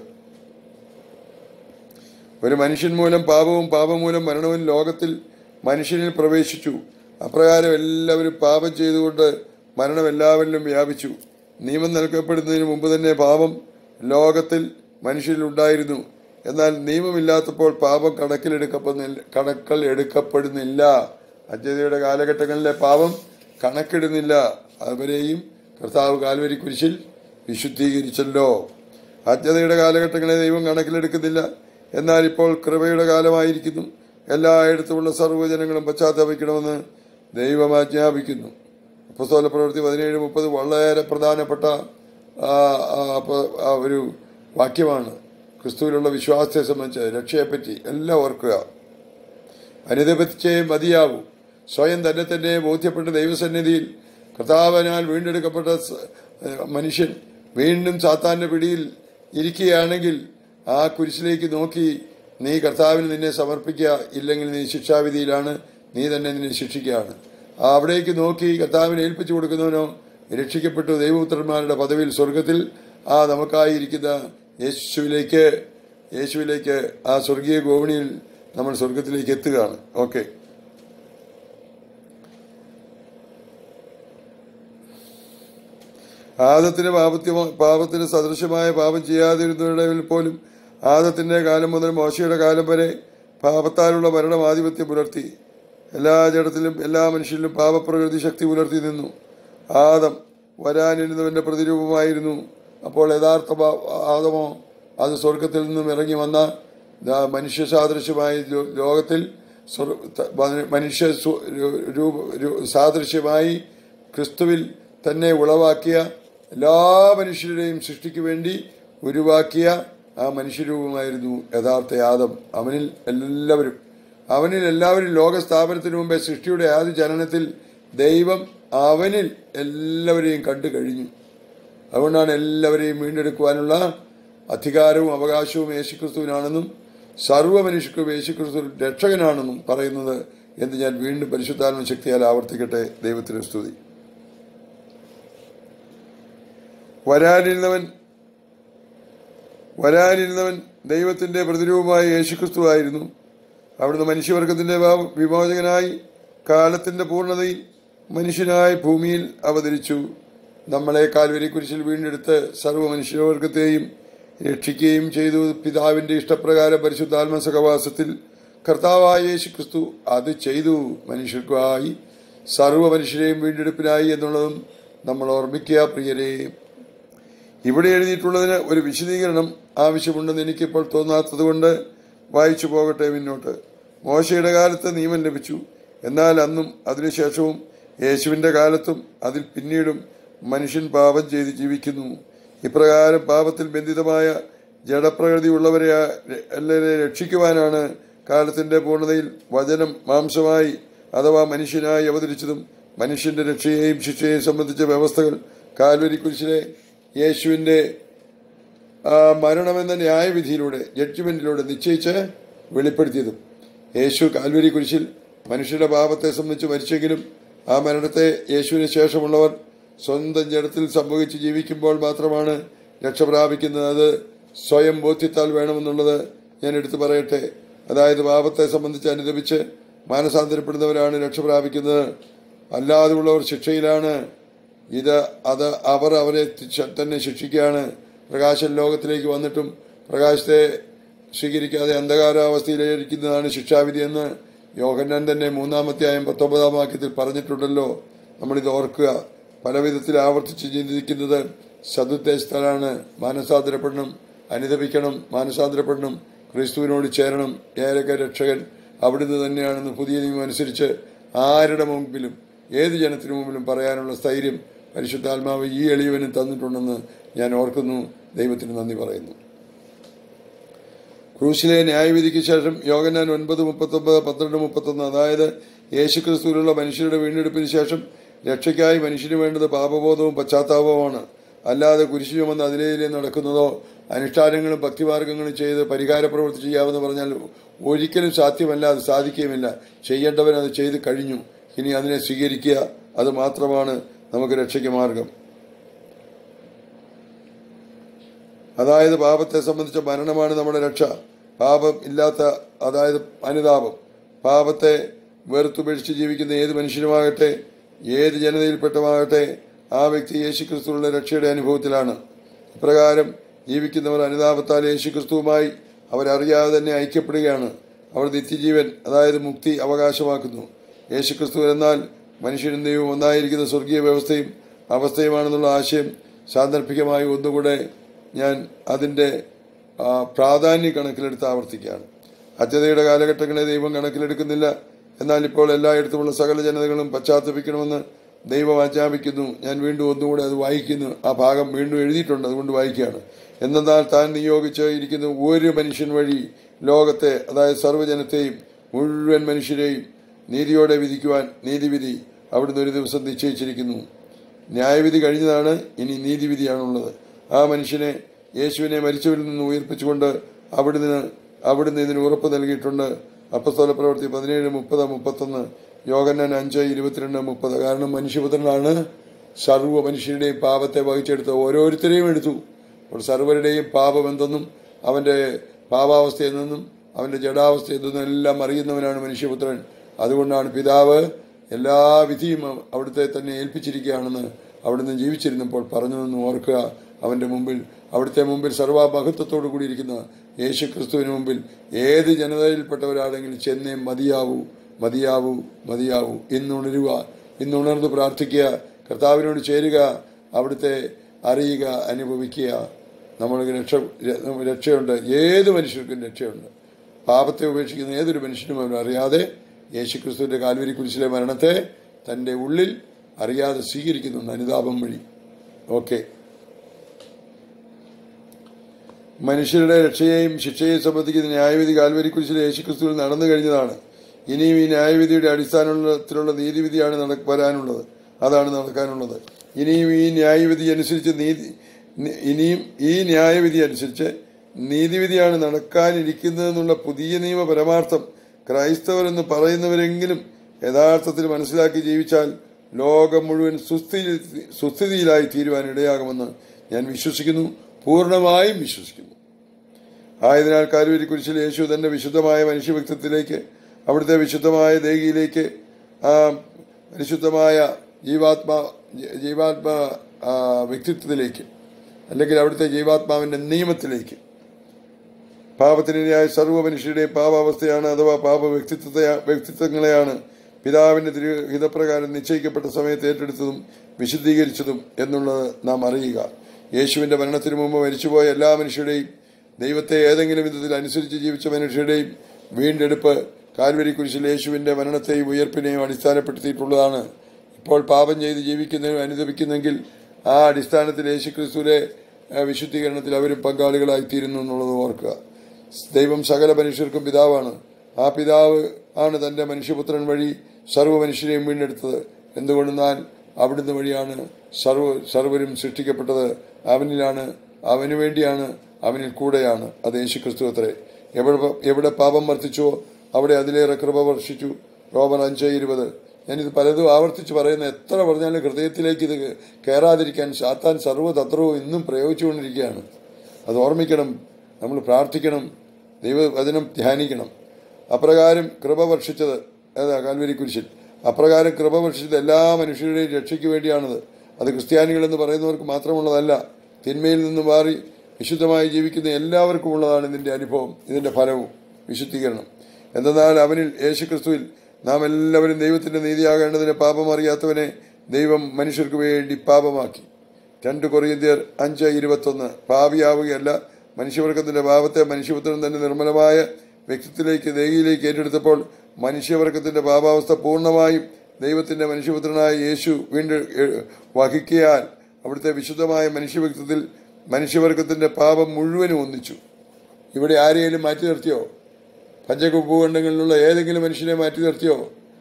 Speaker 1: ഒരു മനുഷ്യൻ മൂലം പാപവും പാപം മൂലം മരണവും ലോകത്തിൽ മനുഷ്യനിൽ പ്രവേശിച്ചു അപ്രകാരം എല്ലാവരും പാപം ചെയ്തുകൊണ്ട് മരണം എല്ലാവരിലും വ്യാപിച്ചു നിയമം നൽകപ്പെടുന്നതിന് മുമ്പ് തന്നെ പാപം ലോകത്തിൽ മനുഷ്യരിൽ ഉണ്ടായിരുന്നു എന്നാൽ നിയമമില്ലാത്തപ്പോൾ പാപം കണക്കിലെടുക്കപ്പെടുന്നില്ല കണക്കൽ എടുക്കപ്പെടുന്നില്ല അജ്ഞതയുടെ കാലഘട്ടങ്ങളിലെ പാപം കണക്കിടുന്നില്ല അവരെയും കർത്താവ് കാൽവരി കുരിശിൽ വിശുദ്ധീകരിച്ചല്ലോ അജ്ഞതയുടെ കാലഘട്ടങ്ങളെ ദൈവം കണക്കിലെടുക്കുന്നില്ല എന്നാൽ ഇപ്പോൾ കൃപയുടെ കാലമായിരിക്കുന്നു എല്ലായിടത്തുമുള്ള സർവ്വജനങ്ങളും പശ്ചാത്തപിക്കണമെന്ന് ദൈവം ആജ്ഞാപിക്കുന്നു പുസ്തക പ്രവൃത്തി പതിനേഴ് മുപ്പത് വളരെ പ്രധാനപ്പെട്ട ആ, ആ, പ- ആ ഒരു വാക്യമാണ് ക്രിസ്തുവിലുള്ള വിശ്വാസത്തെ സംബന്ധിച്ച് രക്ഷയെപ്പറ്റി എല്ലാം ഓർക്കുക അനുദപിച്ചേ മതിയാവൂ സ്വയം തന്നെ തന്നെ ബോധ്യപ്പെട്ട ദൈവസന്നിധിയിൽ കർത്താവിനാൽ വീണ്ടെടുക്കപ്പെട്ട സ- ഏഹ് മനുഷ്യൻ വീണ്ടും സാത്താന്റെ പിടിയിൽ ഇരിക്കുകയാണെങ്കിൽ ആ കുരിശിലേക്ക് നോക്കി നീ കർത്താവിന് നിന്നെ സമർപ്പിക്കുക ഇല്ലെങ്കിൽ നീ ശിക്ഷാവിധിയിലാണ് നീ തന്നെ നിന്നെ ശിക്ഷിക്കുകയാണ് ആ അവിടേക്ക് നോക്കി കർത്താവിനെ ഏൽപ്പിച്ചു കൊടുക്കുന്നവനോ രക്ഷിക്കപ്പെട്ടു ദൈവപുത്രന്മാരുടെ പദവിയിൽ സ്വർഗത്തിൽ ആ നമുക്കായിരിക്കുന്ന യേശുവിലേക്ക് യേശുവിലേക്ക് ആ സ്വർഗീയ ഗോവണിയിൽ നമ്മൾ സ്വർഗത്തിലേക്ക് എത്തുകയാണ് ഓക്കെ ആദത്തിന് പാപത്യമോ പാപത്തിന് സദൃശമായ പാപം ചെയ്യാതിരുന്നവരുടെ പോലും ആദത്തിന്റെ കാലം മുതൽ മോശയുടെ കാലം വരെ പാപത്താലുള്ള മരണം ആധിപത്യം പുലർത്തി എല്ലാ ജഡത്തിലും എല്ലാ മനുഷ്യരിലും പാപപ്രകൃതി ശക്തി പുലർത്തി നിന്നു ആദം വരാനിരുന്നവന്റെ പ്രതിരൂപമായിരുന്നു അപ്പോൾ യഥാർത്ഥ പാ- ആദമോ അത് സ്വർഗത്തിൽ നിന്നും ഇറങ്ങി വന്ന ദാ മനുഷ്യ സാദൃശ്യമായി ലോ- ലോകത്തിൽ സ്വർ- ത- മ- മനുഷ്യ സു- രു- രൂപ- രു- സാദൃശ്യമായി ക്രിസ്തുവിൽ തന്നെ ഉളവാക്കിയ എല്ലാ മനുഷ്യരുടെയും സൃഷ്ടിക്ക് വേണ്ടി ഉരുവാക്കിയ ആ മനുഷ്യരൂപമായിരുന്നു യഥാർത്ഥ ആദം അവനിൽ എല്ലാവരും അവനിൽ എല്ലാവരും ലോകസ്ഥാപനത്തിന് മുമ്പേ സൃഷ്ടിയുടെ ആദ്യ ജനനത്തിൽ ദൈവം അവനിൽ എല്ലാവരെയും കണ്ടു കഴിഞ്ഞു അതുകൊണ്ടാണ് എല്ലാവരെയും വീണ്ടെടുക്കുവാനുള്ള അധികാരവും അവകാശവും യേശുക്രിസ്തുവിനാണെന്നും സർവ്വ മനുഷ്യർക്കും യേശുക്രിസ്തു രക്ഷകനാണെന്നും പറയുന്നത് എന്ന് ഞാൻ വീണ്ടും പരിശുദ്ധാത്മ ശക്തിയാൽ ആവർത്തിക്കട്ടെ ദൈവത്തിന് സ്തുതി വരാനിരുന്നവൻ വരാനിരുന്നവൻ ദൈവത്തിന്റെ പ്രതിരൂപമായ യേശുക്രിസ്തു ആയിരുന്നു അവിടുന്ന് മനുഷ്യവർഗത്തിന്റെ വാ- വിമോചകനായി കാലത്തിന്റെ പൂർണ്ണതയിൽ മനുഷ്യനായി ഭൂമിയിൽ അവതരിച്ചു നമ്മളെ കാൽവരി കുരിശിൽ വീണ്ടെടുത്ത് സർവ്വ മനുഷ്യവർഗത്തെയും രക്ഷിക്കുകയും ചെയ്തു പിതാവിന്റെ ഇഷ്ടപ്രകാരം പരിശുദ്ധാത്മ സഹവാസത്തിൽ കർത്താവായ യേശു ക്രിസ്തു അത് ചെയ്തു മനുഷ്യർക്കായി സർവ്വ മനുഷ്യരെയും വീണ്ടെടുപ്പിനായി എന്നുള്ളതും നമ്മൾ ഓർമ്മിക്കുക പ്രിയരെ ഇവിടെ എഴുതിയിട്ടുള്ളതിന് ഒരു വിശദീകരണം ആവശ്യമുണ്ടെന്ന് എനിക്കിപ്പോൾ തോന്നാത്തത് കൊണ്ട് വായിച്ചു പോകട്ടെ മുന്നോട്ട് മോശയുടെ കാലത്ത് നിയമം ലഭിച്ചു എന്നാൽ അന്നും അതിനുശേഷവും യേശുവിന്റെ കാലത്തും അതിൽ പിന്നീടും മനുഷ്യൻ പാപം ചെയ്ത് ജീവിക്കുന്നു ഇപ്രകാരം പാപത്തിൽ ബന്ധിതമായ ജഡപ്രകൃതി ഉള്ളവരെ എല്ലാവരെ രക്ഷിക്കുവാനാണ് കാലത്തിന്റെ പൂർണ്ണതയിൽ വചനം മാംസമായി അഥവാ മനുഷ്യനായി അവതരിച്ചതും മനുഷ്യന്റെ രക്ഷയെയും ശിക്ഷയെയും സംബന്ധിച്ച വ്യവസ്ഥകൾ കാൽവരി കുരിശിലെ യേശുവിന്റെ ആ, മരണമെന്ന ന്യായവിധിയിലൂടെ ജഡ്ജ്മെന്റിലൂടെ നിശ്ചയിച്ച് വെളിപ്പെടുത്തിയതും യേശു കാൽവരി കുരിശിൽ മനുഷ്യരുടെ പാപത്തെ സംബന്ധിച്ച് മരിച്ചെങ്കിലും ആ മരണത്തെ യേശുവിന് ശേഷമുള്ളവർ സ്വന്തം ജഡത്തിൽ സംഭവിച്ച് ജീവിക്കുമ്പോൾ മാത്രമാണ് രക്ഷ പ്രാപിക്കുന്നത് അത് സ്വയം ബോധ്യത്താൽ വേണമെന്നുള്ളത് ഞാൻ എടുത്തു പറയട്ടെ അതായത് പാപത്തെ സംബന്ധിച്ച് അനുദപിച്ച് മാനസാന്തരപ്പെടുന്നവരാണ് രക്ഷ പ്രാപിക്കുന്നത് അല്ലാതെയുള്ളവർ ശിക്ഷയിലാണ് ഇത് അത് അവർ അവരെ ശ- തന്നെ ശിക്ഷിക്കുകയാണ് പ്രകാശൻ ലോകത്തിലേക്ക് വന്നിട്ടും പ്രകാശത്തെ സ്വീകരിക്കാതെ അന്ധകാരാവസ്ഥയിലിരിക്കുന്നതാണ് ശിക്ഷാവിധി എന്ന് യോഹന്നാൻ തന്നെ മൂന്നാമത്തെയായും പത്തൊമ്പതാം വാക്യത്തിൽ പറഞ്ഞിട്ടുണ്ടല്ലോ നമ്മളിത് ഓർക്കുക പല വിധത്തിൽ ആവർത്തിച്ച് ചിന്തിക്കുന്നത് സതുദ്ദേശത്തിലാണ് മാനസാന്തരപ്പെടണം അനുദപിക്കണം മാനസാന്തരപ്പെടണം ക്രിസ്തുവിനോട് ചേരണം ഏക രക്ഷകൻ അവിടുന്ന് തന്നെയാണെന്ന് പുതിയ നിയമം അനുസരിച്ച് ആരുടെ മുമ്പിലും ഏത് ജനത്തിനു മുമ്പിലും പറയാനുള്ള സ്ഥൈര്യം പരിശുദ്ധാത്മാവ് ഈ എളിയവന് തന്നിട്ടുണ്ടെന്ന് ഞാൻ ഓർക്കുന്നു ദൈവത്തിന് നന്ദി പറയുന്നു ക്രൂശിലെ ന്യായവിധിക്ക് ശേഷം യോഗനാൻ ഒൻപത് മുപ്പത്തൊമ്പത് പന്ത്രണ്ട് മുപ്പത്തൊന്ന് അതായത് യേശുക്രിസ്തുവിലുള്ള മനുഷ്യരുടെ വീണ്ടെടുപ്പിന് ശേഷം രക്ഷയ്ക്കായി മനുഷ്യന് വേണ്ടത് പാപബോധവും പശ്ചാത്താപവുമാണ് അല്ലാതെ കുരിശു ചുമന്ന് അതിലേതിലേ നടക്കുന്നതോ അനുഷ്ഠാനങ്ങളും ഭക്തിമാർഗങ്ങളും ചെയ്ത് പരിഹാര പ്രവൃത്തി ചെയ്യാമെന്ന് പറഞ്ഞാൽ ഒരിക്കലും സാധ്യമല്ല അത് സാധിക്കുകയുമില്ല ചെയ്യേണ്ടവൻ അത് ചെയ്ത് കഴിഞ്ഞു ഇനി അതിനെ സ്വീകരിക്കുക അത് മാത്രമാണ് നമുക്ക് രക്ഷയ്ക്ക് മാർഗം അതായത് പാപത്തെ സംബന്ധിച്ച മരണമാണ് നമ്മുടെ രക്ഷ പാപം ഇല്ലാത്ത അതായത് അനുതാപം പാപത്തെ വെറുത്തുപേക്ഷിച്ച് ജീവിക്കുന്ന ഏത് മനുഷ്യനുമാകട്ടെ ഏത് ജനതയിൽപ്പെട്ടമാകട്ടെ ആ വ്യക്തി യേശുക്രിസ്തുവിനുള്ള രക്ഷയുടെ അനുഭവത്തിലാണ് ഇപ്രകാരം ജീവിക്കുന്നവർ അനുതാപത്താൽ യേശുക്രിസ്തുവുമായി അവരറിയാതെ തന്നെ ഐക്യപ്പെടുകയാണ് അവർ നിത്യജീവൻ അതായത് മുക്തി അവകാശമാക്കുന്നു യേശുക്രിസ്തു എന്നാൽ മനുഷ്യനും ദൈവവും ഒന്നായിരിക്കുന്ന സ്വർഗീയ വ്യവസ്ഥയും അവസ്ഥയുമാണെന്നുള്ള ആശയം സാന്ദർഭികമായി ഒന്നുകൂടെ ഞാൻ അതിൻ്റെ ആ, പ്രാധാന്യം കണക്കിലെടുത്ത് ആവർത്തിക്കുകയാണ് അത്യതയുടെ കാലഘട്ടങ്ങളെ ദൈവം കണക്കിലെടുക്കുന്നില്ല എന്നാൽ ഇപ്പോൾ എല്ലായിടത്തുമുള്ള സകല ജനതകളും പശ്ചാത്തപിക്കണമെന്ന് ദൈവം ആജ്ഞാപിക്കുന്നു ഞാൻ വീണ്ടും ഒന്നുകൂടെ അത് വായിക്കുന്നു ആ ഭാഗം വീണ്ടും എഴുതിയിട്ടുണ്ട് അതുകൊണ്ട് വായിക്കുകയാണ് എന്നാൽ താൻ നിയോഗിച്ച് ഇരിക്കുന്ന ഒരു മനുഷ്യൻ വഴി ലോകത്തെ അതായത് സർവ്വജനത്തെയും മുഴുവൻ മനുഷ്യരെയും നീതിയോടെ വിധിക്കുവാൻ നീതിവിധി അവിടുന്ന് ഒരു ദിവസം നിശ്ചയിച്ചിരിക്കുന്നു ന്യായവിധി കഴിഞ്ഞതാണ് ഇനി നീതിവിധിയാണുള്ളത് ആ മനുഷ്യനെ യേശുവിനെ മരിച്ചവരിൽ നിന്ന് ഉയർപ്പിച്ചുകൊണ്ട് അവിടുന്ന് അവിടുന്ന് ഇതിന് ഉറപ്പ് നൽകിയിട്ടുണ്ട് അപ്പസ്തോല പ്രവൃത്തി പതിനേഴ് മുപ്പത് മുപ്പത്തൊന്ന് യോഗന്നാൻ അഞ്ച് ഇരുപത്തിരണ്ട് മുപ്പത് കാരണം മനുഷ്യപുത്രനാണ് സർവ്വ മനുഷ്യരുടെയും പാപത്തെ വഹിച്ചെടുത്ത് ഓരോരുത്തരെയും എടുത്തു അപ്പോൾ സർവരുടെയും പാപം എന്തെന്നും അവന്റെ പാപാവസ്ഥ എന്തെന്നും അവന്റെ ജഡാവസ്ഥ എന്തെന്നും എല്ലാം അറിയുന്നവനാണ് മനുഷ്യപുത്രൻ അതുകൊണ്ടാണ് പിതാവ് എല്ലാ വിധിയും അവിടുത്തെ തന്നെ ഏൽപ്പിച്ചിരിക്കുകയാണെന്ന് അവിടുന്ന് ജീവിച്ചിരുന്നപ്പോൾ പറഞ്ഞതെന്ന് ഓർക്കുക അവന്റെ മുമ്പിൽ അവിടുത്തെ മുമ്പിൽ സർവാമഹത്വത്തോടു കൂടിയിരിക്കുന്ന യേശു ക്രിസ്തുവിന് മുമ്പിൽ ഏത് ജനതയിൽപ്പെട്ടവരാണെങ്കിലും ചെന്നേ മതിയാവൂ മതിയാവൂ മതിയാവൂ ഇന്നുണരുക ഇന്നുണർന്ന് പ്രാർത്ഥിക്കുക കർത്താവിനോട് ചേരുക അവിടുത്തെ അറിയുക അനുഭവിക്കുക നമ്മൾക്ക് രക്ഷ രക്ഷയുണ്ട് ഏത് മനുഷ്യർക്കും രക്ഷയുണ്ട് പാപത്തെ ഉപേക്ഷിക്കുന്ന ഏതൊരു മനുഷ്യനും അവർ അറിയാതെ യേശുക്രിസ്തുവിന്റെ കാൽവരി കുരിശിലെ മരണത്തെ തന്റെ ഉള്ളിൽ അറിയാതെ സ്വീകരിക്കുന്നുണ്ട് അനുതാപം വഴി ഓക്കെ മനുഷ്യരുടെ രക്ഷയെയും ശിക്ഷയെയും സംബന്ധിക്കുന്ന ന്യായവിധി കാൽവരി കുരിശിലെ യേശുക്രിസ്തുവിൽ നടന്നു കഴിഞ്ഞതാണ് ഇനിയും ഈ ന്യായവിധിയുടെ അടിസ്ഥാനത്തിലുള്ള നീതിവിധിയാണ് നട വരാനുള്ളത് അതാണ് നടക്കാനുള്ളത് ഇനിയും ഈ ന്യായവിധി അനുസരിച്ച് നീതി ഇനിയും ഈ ന്യായവിധി അനുസരിച്ച് നീതിവിധിയാണ് നടക്കാനിരിക്കുന്നതെന്നുള്ള പുതിയ നിയമ പരമാർത്ഥം ക്രൈസ്തവർ എന്ന് പറയുന്നവരെങ്കിലും യഥാർത്ഥത്തിൽ മനസ്സിലാക്കി ജീവിച്ചാൽ ലോകം മുഴുവൻ സുസ്ഥിതി സുസ്ഥിതിയിലായി തീരുവാൻ ഇടയാകുമെന്ന് ഞാൻ വിശ്വസിക്കുന്നു പൂർണ്ണമായും വിശ്വസിക്കുന്നു ആയതിനാൽ കാലുവരി കുരിശിൽ യേശു തന്റെ വിശുദ്ധമായ മനുഷ്യ വ്യക്തിത്വത്തിലേക്ക് അവിടുത്തെ വിശുദ്ധമായ ദേഹിയിലേക്ക് ആ പരിശുദ്ധമായ ജീവാത്മാ ജീവാത്മ ആ, വ്യക്തിത്വത്തിലേക്ക് അല്ലെങ്കിൽ അവിടുത്തെ ജീവാത്മാവിന്റെ നിയമത്തിലേക്ക് പാപത്തിനിരയായ സർവ്വ മനുഷ്യരുടെയും പാപാവസ്ഥയാണ് അഥവാ പാപ വ്യക്തിത്വത്തെ വ്യക്തിത്വങ്ങളെയാണ് പിതാവിന്റെ തിരുഹിതപ്രകാരം നിശ്ചയിക്കപ്പെട്ട സമയത്ത് ഏറ്റെടുത്തതും വിശുദ്ധീകരിച്ചതും എന്നുള്ളത് നാം അറിയുക യേശുവിന്റെ മരണത്തിനു മുമ്പ് മരിച്ചുപോയ എല്ലാ മനുഷ്യരുടെയും ദൈവത്തെ ഏതെങ്കിലും വിധത്തിൽ അനുസരിച്ച് ജീവിച്ച മനുഷ്യരുടെയും വീണ്ടെടുപ്പ് കാൽവരി കുരിശിൽ യേശുവിന്റെ മരണത്തെയും ഉയർപ്പിനെയും അടിസ്ഥാനപ്പെടുത്തിയിട്ടുള്ളതാണ് ഇപ്പോൾ പാപം ചെയ്ത് ജീവിക്കുന്നതിനും അനുദപിക്കുന്നെങ്കിൽ ആ അടിസ്ഥാനത്തിൽ യേശു ക്രിസ്തുവിലെ ആ, വിശുദ്ധീകരണത്തിൽ അവരും പങ്കാളികളായി തീരുന്നു എന്നുള്ളത് ഓർക്കുക ദൈവം സകല മനുഷ്യർക്കും പിതാവാണ് ആ പിതാവ് ആണ് തന്റെ മനുഷ്യപുത്രൻ വഴി സർവ്വ മനുഷ്യരെയും വീണ്ടെടുത്തത് എന്തുകൊണ്ടെന്നാൽ അവിടുന്ന് വഴിയാണ് സർവ്വ സർവരും സൃഷ്ടിക്കപ്പെട്ടത് അവനിലാണ് അവന് വേണ്ടിയാണ് അവനിൽ കൂടെയാണ് അത് യേശു ക്രിസ്തു അത്രേ എവിടെ എവിടെ പാപം വർദ്ധിച്ചോ അവിടെ അതിലേറെ കൃപ വർഷിച്ചു റോമൻ അഞ്ച് ഇരുപത് ഞാനിത് പലതും ആവർത്തിച്ച് പറയുന്ന എത്ര പറഞ്ഞാലും ഹൃദയത്തിലേക്ക് ഇത് കയറാതിരിക്കാൻ സാത്താൻ സർവ്വതന്ത്രവും ഇന്നും പ്രയോഗിച്ചുകൊണ്ടിരിക്കുകയാണ് അത് ഓർമ്മിക്കണം നമ്മൾ പ്രാർത്ഥിക്കണം ദൈവവചനം ധ്യാനിക്കണം അപ്രകാരം കൃപ വർഷിച്ചത് ഏതാ കാൽവരി കുരിശിൽ അപ്രകാരം കൃപ വർഷിച്ചത് എല്ലാ മനുഷ്യരുടെയും രക്ഷയ്ക്ക് വേണ്ടിയാണത് അത് ക്രിസ്ത്യാനികൾ എന്ന് പറയുന്നവർക്ക് മാത്രമുള്ളതല്ല തിന്മയിൽ നിന്ന് മാറി വിശുദ്ധമായി ജീവിക്കുന്ന എല്ലാവർക്കും ഉള്ളതാണ് ഇതിന്റെ അനുഭവം ഇതിന്റെ ഫലവും വിശുദ്ധീകരണം എന്തെന്നാൽ അവനിൽ യേശുക്രിസ്തുവിൽ നാം എല്ലാവരും ദൈവത്തിന്റെ നീതിയാകേണ്ടതിന് പാപം അറിയാത്തവനെ ദൈവം മനുഷ്യർക്ക് വേണ്ടി പാപമാക്കി രണ്ട് കൊറിയന്തിയർ അഞ്ച് ഇരുപത്തൊന്ന് പാപിയാവുകയല്ല മനുഷ്യവർഗത്തിന്റെ പാപത്തെ മനുഷ്യപുത്രൻ തന്നെ നിർമ്മലമായ വ്യക്തിത്വത്തിലേക്ക് ദേഹിയിലേക്ക് ഏറ്റെടുത്തപ്പോൾ മനുഷ്യവർഗത്തിന്റെ പാപാവസ്ഥ പൂർണ്ണമായും ദൈവത്തിന്റെ മനുഷ്യപുത്രനായ യേശു വീണ്ടും എ- വഹിക്കയാൽ അവിടുത്തെ വിശുദ്ധമായ മനുഷ്യവ്യക്തിത്വത്തിൽ മനുഷ്യവർഗത്തിന്റെ പാപം മുഴുവനും ഒന്നിച്ചു ഇവിടെ ആരെയും മാറ്റി നിർത്തിയോ പഞ്ചഭൂഖണ്ഡങ്ങളിലുള്ള ഏതെങ്കിലും മനുഷ്യനെ മാറ്റി നിർത്തിയോ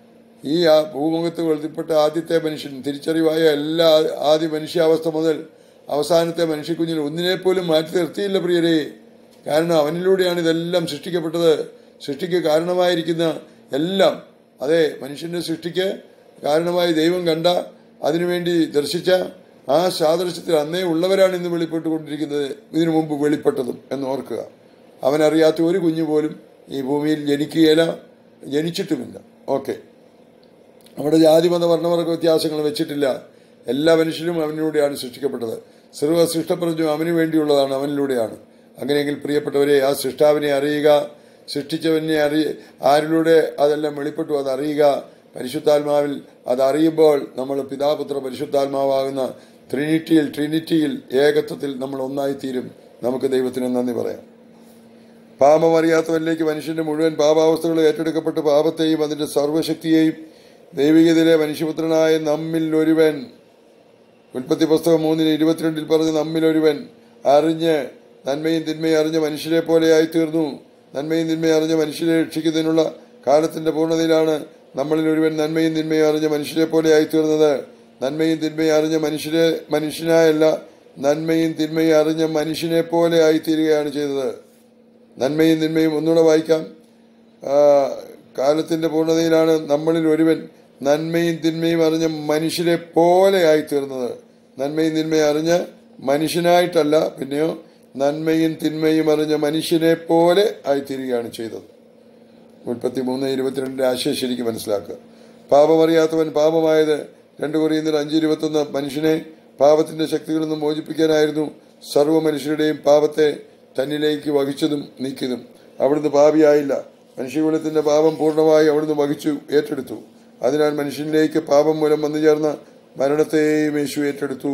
Speaker 1: ഈ ആ ഭൂമുഖത്ത് വെളുത്തിപ്പെട്ട ആദ്യത്തെ മനുഷ്യൻ തിരിച്ചറിവായ എല്ലാ ആദ്യ മനുഷ്യാവസ്ഥ മുതൽ അവസാനത്തെ മനുഷ്യക്കുഞ്ഞിൽ ഒന്നിനെ പോലും മാറ്റി നിർത്തിയില്ല പ്രിയരെ കാരണം അവനിലൂടെയാണ് ഇതെല്ലാം സൃഷ്ടിക്കപ്പെട്ടത് സൃഷ്ടിക്ക് കാരണമായിരിക്കുന്ന എല്ലാം അതെ മനുഷ്യന്റെ സൃഷ്ടിക്ക് കാരണമായി ദൈവം കണ്ട അതിനുവേണ്ടി ദർശിച്ച ആ സാദൃശ്യത്തിൽ അന്നേ ഉള്ളവരാണ് ഇന്ന് വെളിപ്പെട്ടുകൊണ്ടിരിക്കുന്നത് ഇതിനു മുമ്പ് വെളിപ്പെട്ടതും എന്ന് ഓർക്കുക അവനറിയാത്ത ഒരു കുഞ്ഞു പോലും ഈ ഭൂമിയിൽ ജനിക്കുകയില്ല ജനിച്ചിട്ടുമില്ല ഓക്കെ അവിടെ ജാതി മത വർണ്ണവർഗ വ്യത്യാസങ്ങൾ വെച്ചിട്ടില്ല എല്ലാ മനുഷ്യരും അവനിലൂടെയാണ് സൃഷ്ടിക്കപ്പെട്ടത് സർവ്വ സൃഷ്ടപ്രപഞ്ചം അവന് വേണ്ടിയുള്ളതാണ് അവനിലൂടെയാണ് അങ്ങനെയെങ്കിൽ പ്രിയപ്പെട്ടവരെ ആ സൃഷ്ടാവിനെ അറിയുക സൃഷ്ടിച്ചവനെ അറിയ ആരിലൂടെ അതെല്ലാം വെളിപ്പെട്ടു അത് അറിയുക പരിശുദ്ധാത്മാവിൽ അത് അറിയുമ്പോൾ നമ്മൾ പിതാപുത്ര പരിശുദ്ധാത്മാവാകുന്ന ട്രിനിറ്റിയിൽ ട്രിനിറ്റിയിൽ ഏകത്വത്തിൽ നമ്മൾ ഒന്നായിത്തീരും നമുക്ക് ദൈവത്തിന് നന്ദി പറയാം പാപം അറിയാത്തവനിലേക്ക് മനുഷ്യന്റെ മുഴുവൻ പാപാവസ്ഥകൾ ഏറ്റെടുക്കപ്പെട്ട് പാപത്തെയും അതിന്റെ സർവ്വശക്തിയെയും ദൈവികതയിലെ മനുഷ്യപുത്രനായ നമ്മിൽ ഒരുവൻ ഉൽപ്പത്തി പുസ്തകം മൂന്നിന് ഇരുപത്തിരണ്ടിൽ പറഞ്ഞ നമ്മിൽ ഒരുവൻ അറിഞ്ഞ് നന്മയും തിന്മയും അറിഞ്ഞ മനുഷ്യരെ പോലെയായി തീർന്നു നന്മയും തിന്മയും അറിഞ്ഞ മനുഷ്യരെ രക്ഷിക്കുന്നതിനുള്ള കാലത്തിന്റെ പൂർണ്ണതയിലാണ് നമ്മളിൽ ഒരുവൻ നന്മയും തിന്മയും അറിഞ്ഞ മനുഷ്യരെ പോലെയായി തീർന്നത് നന്മയും തിന്മയും അറിഞ്ഞ മനുഷ്യരെ മനുഷ്യനായല്ല നന്മയും തിന്മയും അറിഞ്ഞ മനുഷ്യനെ പോലെ ആയിത്തീരുകയാണ് ചെയ്തത് നന്മയും തിന്മയും ഒന്നുകൂടെ വായിക്കാം ആ, കാലത്തിന്റെ പൂർണ്ണതയിലാണ് നമ്മളിൽ ഒരുവൻ നന്മയും തിന്മയും അറിഞ്ഞ മനുഷ്യരെ പോലെ ആയിത്തീർന്നത് നന്മയും തിന്മയും അറിഞ്ഞ മനുഷ്യനായിട്ടല്ല പിന്നെയോ നന്മയും തിന്മയും അറിഞ്ഞ മനുഷ്യനെ പോലെ ആയിത്തീരുകയാണ് ചെയ്തത് മുപ്പത്തി മൂന്ന് ഇരുപത്തിരണ്ടിന്റെ ആശയം ശരിക്കും മനസ്സിലാക്കുക പാപമറിയാത്തവൻ പാപമായത് രണ്ട് കൊറിയുന്നതിൽ അഞ്ച് ഇരുപത്തൊന്ന് മനുഷ്യനെ പാപത്തിന്റെ ശക്തികളിൽ നിന്ന് മോചിപ്പിക്കാനായിരുന്നു സർവ്വ മനുഷ്യരുടെയും പാപത്തെ തന്നിലേക്ക് വഹിച്ചതും നീക്കിയതും അവിടുന്ന് പാപിയായില്ല മനുഷ്യകുലത്തിന്റെ പാപം പൂർണ്ണമായി അവിടുന്ന് വഹിച്ചു ഏറ്റെടുത്തു അതിനാൽ മനുഷ്യനിലേക്ക് പാപം മൂലം വന്നു ചേർന്ന മരണത്തെയും യേശു ഏറ്റെടുത്തു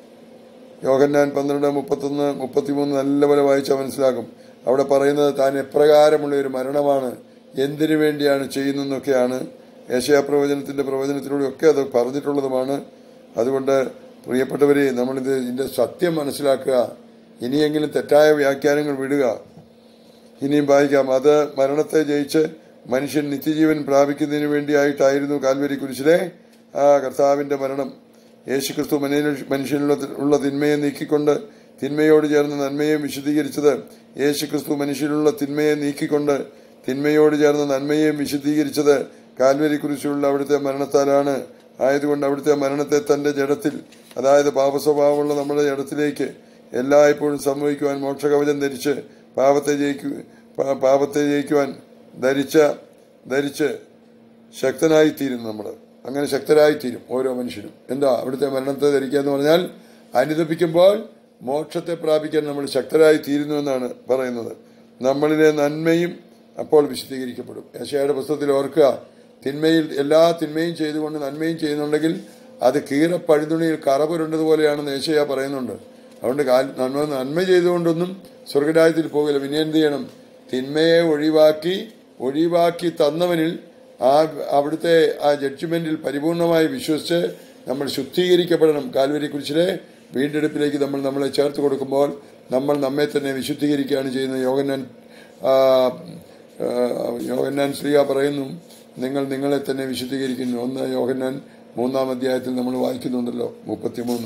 Speaker 1: യോഹന്നാൻ പന്ത്രണ്ട് മുപ്പത്തൊന്ന് മുപ്പത്തിമൂന്ന് നല്ലപോലെ വായിച്ചാൽ മനസ്സിലാക്കും അവിടെ പറയുന്നത് താൻ എപ്രകാരമുള്ള ഒരു മരണമാണ് എന്തിനു വേണ്ടിയാണ് ചെയ്യുന്നതെന്നൊക്കെയാണ് ഏഷ്യാ പ്രവചനത്തിന്റെ പ്രവചനത്തിലൂടെ ഒക്കെ അത് പറഞ്ഞിട്ടുള്ളതുമാണ് അതുകൊണ്ട് പ്രിയപ്പെട്ടവരെ നമ്മളിത് ഇതിന്റെ സത്യം മനസ്സിലാക്കുക ഇനിയെങ്കിലും തെറ്റായ വ്യാഖ്യാനങ്ങൾ വിടുക ഇനിയും വായിക്കാം അത് മരണത്തെ ജയിച്ച് മനുഷ്യൻ നിത്യജീവൻ പ്രാപിക്കുന്നതിന് വേണ്ടിയായിട്ടായിരുന്നു കാൽവരി കുരിശിലെ ആ കർത്താവിന്റെ മരണം യേശുക്രിസ്തു മനുഷ്യ- മനുഷ്യനിലുള്ള ഉള്ള തിന്മയെ നീക്കിക്കൊണ്ട് തിന്മയോട് ചേർന്ന് നന്മയെ വിശദീകരിച്ചത് യേശു ക്രിസ്തു മനുഷ്യരിലുള്ള തിന്മയെ നീക്കിക്കൊണ്ട് തിന്മയോട് ചേർന്ന് നന്മയെ വിശദീകരിച്ചത് കാൽവരി കുരിശിലുള്ള അവിടുത്തെ മരണത്താലാണ് ആയതുകൊണ്ട് അവിടുത്തെ മരണത്തെ തന്റെ ജഡത്തിൽ അതായത് പാപസ്വഭാവമുള്ള നമ്മുടെ ജഡത്തിലേക്ക് എല്ലായ്പ്പോഴും സംഭവിക്കുവാൻ മോക്ഷകവചം ധരിച്ച് പാപത്തെ ജയിക്കു പാ- പാപത്തെ ജയിക്കുവാൻ ധരിച്ച ധരിച്ച് ശക്തനായിത്തീരും നമ്മൾ അങ്ങനെ ശക്തരായിത്തീരും ഓരോ മനുഷ്യരും എന്താ അവിടുത്തെ മരണത്തെ ധരിക്കുക എന്ന് പറഞ്ഞാൽ അനുദപിക്കുമ്പോൾ മോക്ഷത്തെ പ്രാപിക്കാൻ നമ്മൾ ശക്തരായി തീരുന്നു എന്നാണ് പറയുന്നത് നമ്മളിലെ നന്മയും അപ്പോൾ വിശദീകരിക്കപ്പെടും യശയുടെ പുസ്തകത്തിൽ ഓർക്കുക തിന്മയിൽ എല്ലാ തിന്മയും ചെയ്തുകൊണ്ട് നന്മയും ചെയ്യുന്നുണ്ടെങ്കിൽ അത് കീറ പഴുതുണിയിൽ കറ പുരണ്ടതുപോലെയാണെന്ന് യേശയ പറയുന്നുണ്ട് അതുകൊണ്ട് കാൽ നന്മ നന്മ ചെയ്തുകൊണ്ടൊന്നും സ്വർഗരാജ്യത്തിൽ പോകില്ല പിന്നെ എന്ത് ചെയ്യണം തിന്മയെ ഒഴിവാക്കി ഒഴിവാക്കി തന്നവനിൽ ആ അവിടുത്തെ ആ ജഡ്ജ്മെന്റിൽ പരിപൂർണമായി വിശ്വസിച്ച് നമ്മൾ ശുദ്ധീകരിക്കപ്പെടണം കാൽവരി കുരിശിലെ വീണ്ടെടുപ്പിലേക്ക് നമ്മൾ നമ്മളെ ചേർത്ത് കൊടുക്കുമ്പോൾ നമ്മൾ നമ്മെ തന്നെ വിശുദ്ധീകരിക്കുകയാണ് ചെയ്യുന്നത് യോഗന്നാൻ ആ, ആ, യോഗന്നാൻ ശ്രീയ പറയുന്നു നിങ്ങൾ നിങ്ങളെ തന്നെ വിശുദ്ധീകരിക്കുന്നു ഒന്ന് യോഹന്നാൻ മൂന്നാം അധ്യായത്തിൽ നമ്മൾ വായിക്കുന്നുണ്ടല്ലോ മുപ്പത്തിമൂന്ന്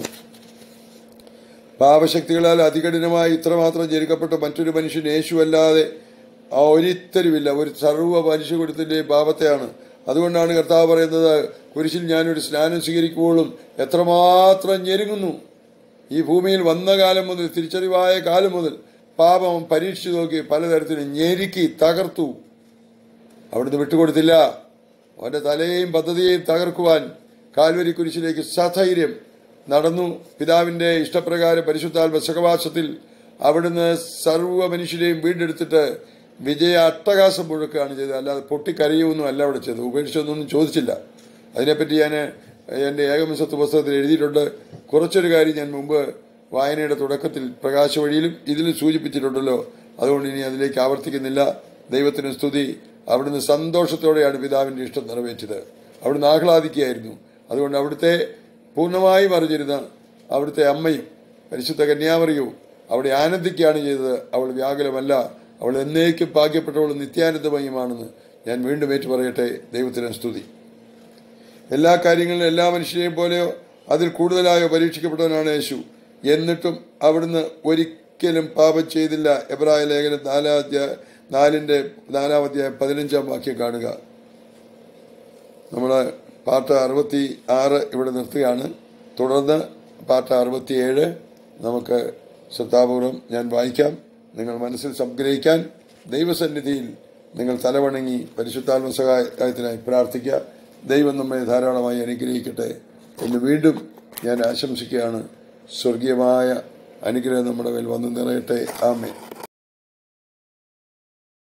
Speaker 1: പാപശക്തികളാൽ അതികഠിനമായി ഇത്രമാത്രം ജനിക്കപ്പെട്ട മറ്റൊരു മനുഷ്യൻ യേശു അല്ലാതെ ആ ഒരിത്തരുമില്ല ഒരു സർവ്വ മനുഷ്യകുലത്തിന്റെ പാപത്തെയാണ് അതുകൊണ്ടാണ് കർത്താവ് പറയുന്നത് കുരിശിൽ ഞാനൊരു സ്നാനം സ്വീകരിക്കുമ്പോഴും എത്രമാത്രം ഞെരുങ്ങുന്നു ഈ ഭൂമിയിൽ വന്ന കാലം മുതൽ തിരിച്ചറിവായ കാലം മുതൽ പാപം പരീക്ഷിച്ചു നോക്കി പലതരത്തിലും ഞെരുക്കി തകർത്തു അവിടുന്ന് വിട്ടുകൊടുത്തില്ല അവന്റെ തലയെയും പദ്ധതിയെയും തകർക്കുവാൻ കാൽവരി കുരിശിലേക്ക് സധൈര്യം നടന്നു പിതാവിന്റെ ഇഷ്ടപ്രകാരം പരിശുദ്ധാത്മ സഹവാസത്തിൽ അവിടുന്ന് സർവ്വ മനുഷ്യരെയും വീണ്ടെടുത്തിട്ട് വിജയ അട്ടഹാസം മുഴക്കുകയാണ് ചെയ്തത് അല്ലാതെ പൊട്ടിക്കരയൊന്നും അല്ല അവിടെ ചെയ്തത് ഉപേക്ഷിച്ചൊന്നും ചോദിച്ചില്ല അതിനെപ്പറ്റി ഞാൻ എൻ്റെ ഏകമിസത്ത് പുസ്തകത്തിൽ എഴുതിയിട്ടുണ്ട് കുറച്ചൊരു കാര്യം ഞാൻ മുമ്പ് വായനയുടെ തുടക്കത്തിൽ പ്രകാശ വഴിയിലും ഇതിലും സൂചിപ്പിച്ചിട്ടുണ്ടല്ലോ അതുകൊണ്ട് ഇനി അതിലേക്ക് ആവർത്തിക്കുന്നില്ല ദൈവത്തിന് സ്തുതി അവിടുന്ന് സന്തോഷത്തോടെയാണ് പിതാവിന്റെ ഇഷ്ടം നിറവേറ്റത് അവിടുന്ന് ആഹ്ലാദിക്കുകയായിരുന്നു അതുകൊണ്ട് അവിടുത്തെ പൂർണ്ണമായും അറിഞ്ഞിരുന്ന അവിടുത്തെ അമ്മയും പരിശുദ്ധ കന്യാമറിയവും അവിടെ ആനന്ദിക്കുകയാണ് ചെയ്തത് അവൾ വ്യാകുലമല്ല അവൾ എന്നേക്കും ഭാഗ്യപ്പെട്ടവൾ നിത്യാനന്ദമയമാണെന്ന് ഞാൻ വീണ്ടും ഏറ്റു പറയട്ടെ ദൈവത്തിന് സ്തുതി എല്ലാ കാര്യങ്ങളിലും എല്ലാ മനുഷ്യരെയും പോലെയോ അതിൽ കൂടുതലായോ പരീക്ഷിക്കപ്പെട്ടവനാണ് യേശു എന്നിട്ടും അവിടുന്ന് ഒരിക്കലും പാപം ചെയ്തില്ല എബ്രായ ലേഖനം നാലാം അധ്യായ നാലിന്റെ നാലാം അധ്യായം പതിനഞ്ചാം വാക്യം കാണുക നമ്മൾ പാട്ട് അറുപത്തി ആറ് ഇവിടെ നിർത്തുകയാണ് തുടർന്ന് പാട്ട് അറുപത്തിയേഴ് നമുക്ക് ശ്രദ്ധാപൂർവം ഞാൻ വായിക്കാം നിങ്ങൾ മനസ്സിൽ സംഗ്രഹിക്കാൻ ദൈവസന്നിധിയിൽ നിങ്ങൾ തലവണങ്ങി പരിശുദ്ധാത്മ സഹായത്തിനായി പ്രാർത്ഥിക്കുക ദൈവം നമ്മെ ധാരാളമായി അനുഗ്രഹിക്കട്ടെ എന്ന് വീണ്ടും ഞാൻ ആശംസിക്കുകയാണ് സ്വർഗീയമായ അനുഗ്രഹം നമ്മുടെ മേൽ വന്നു നിറയട്ടെ ആമേ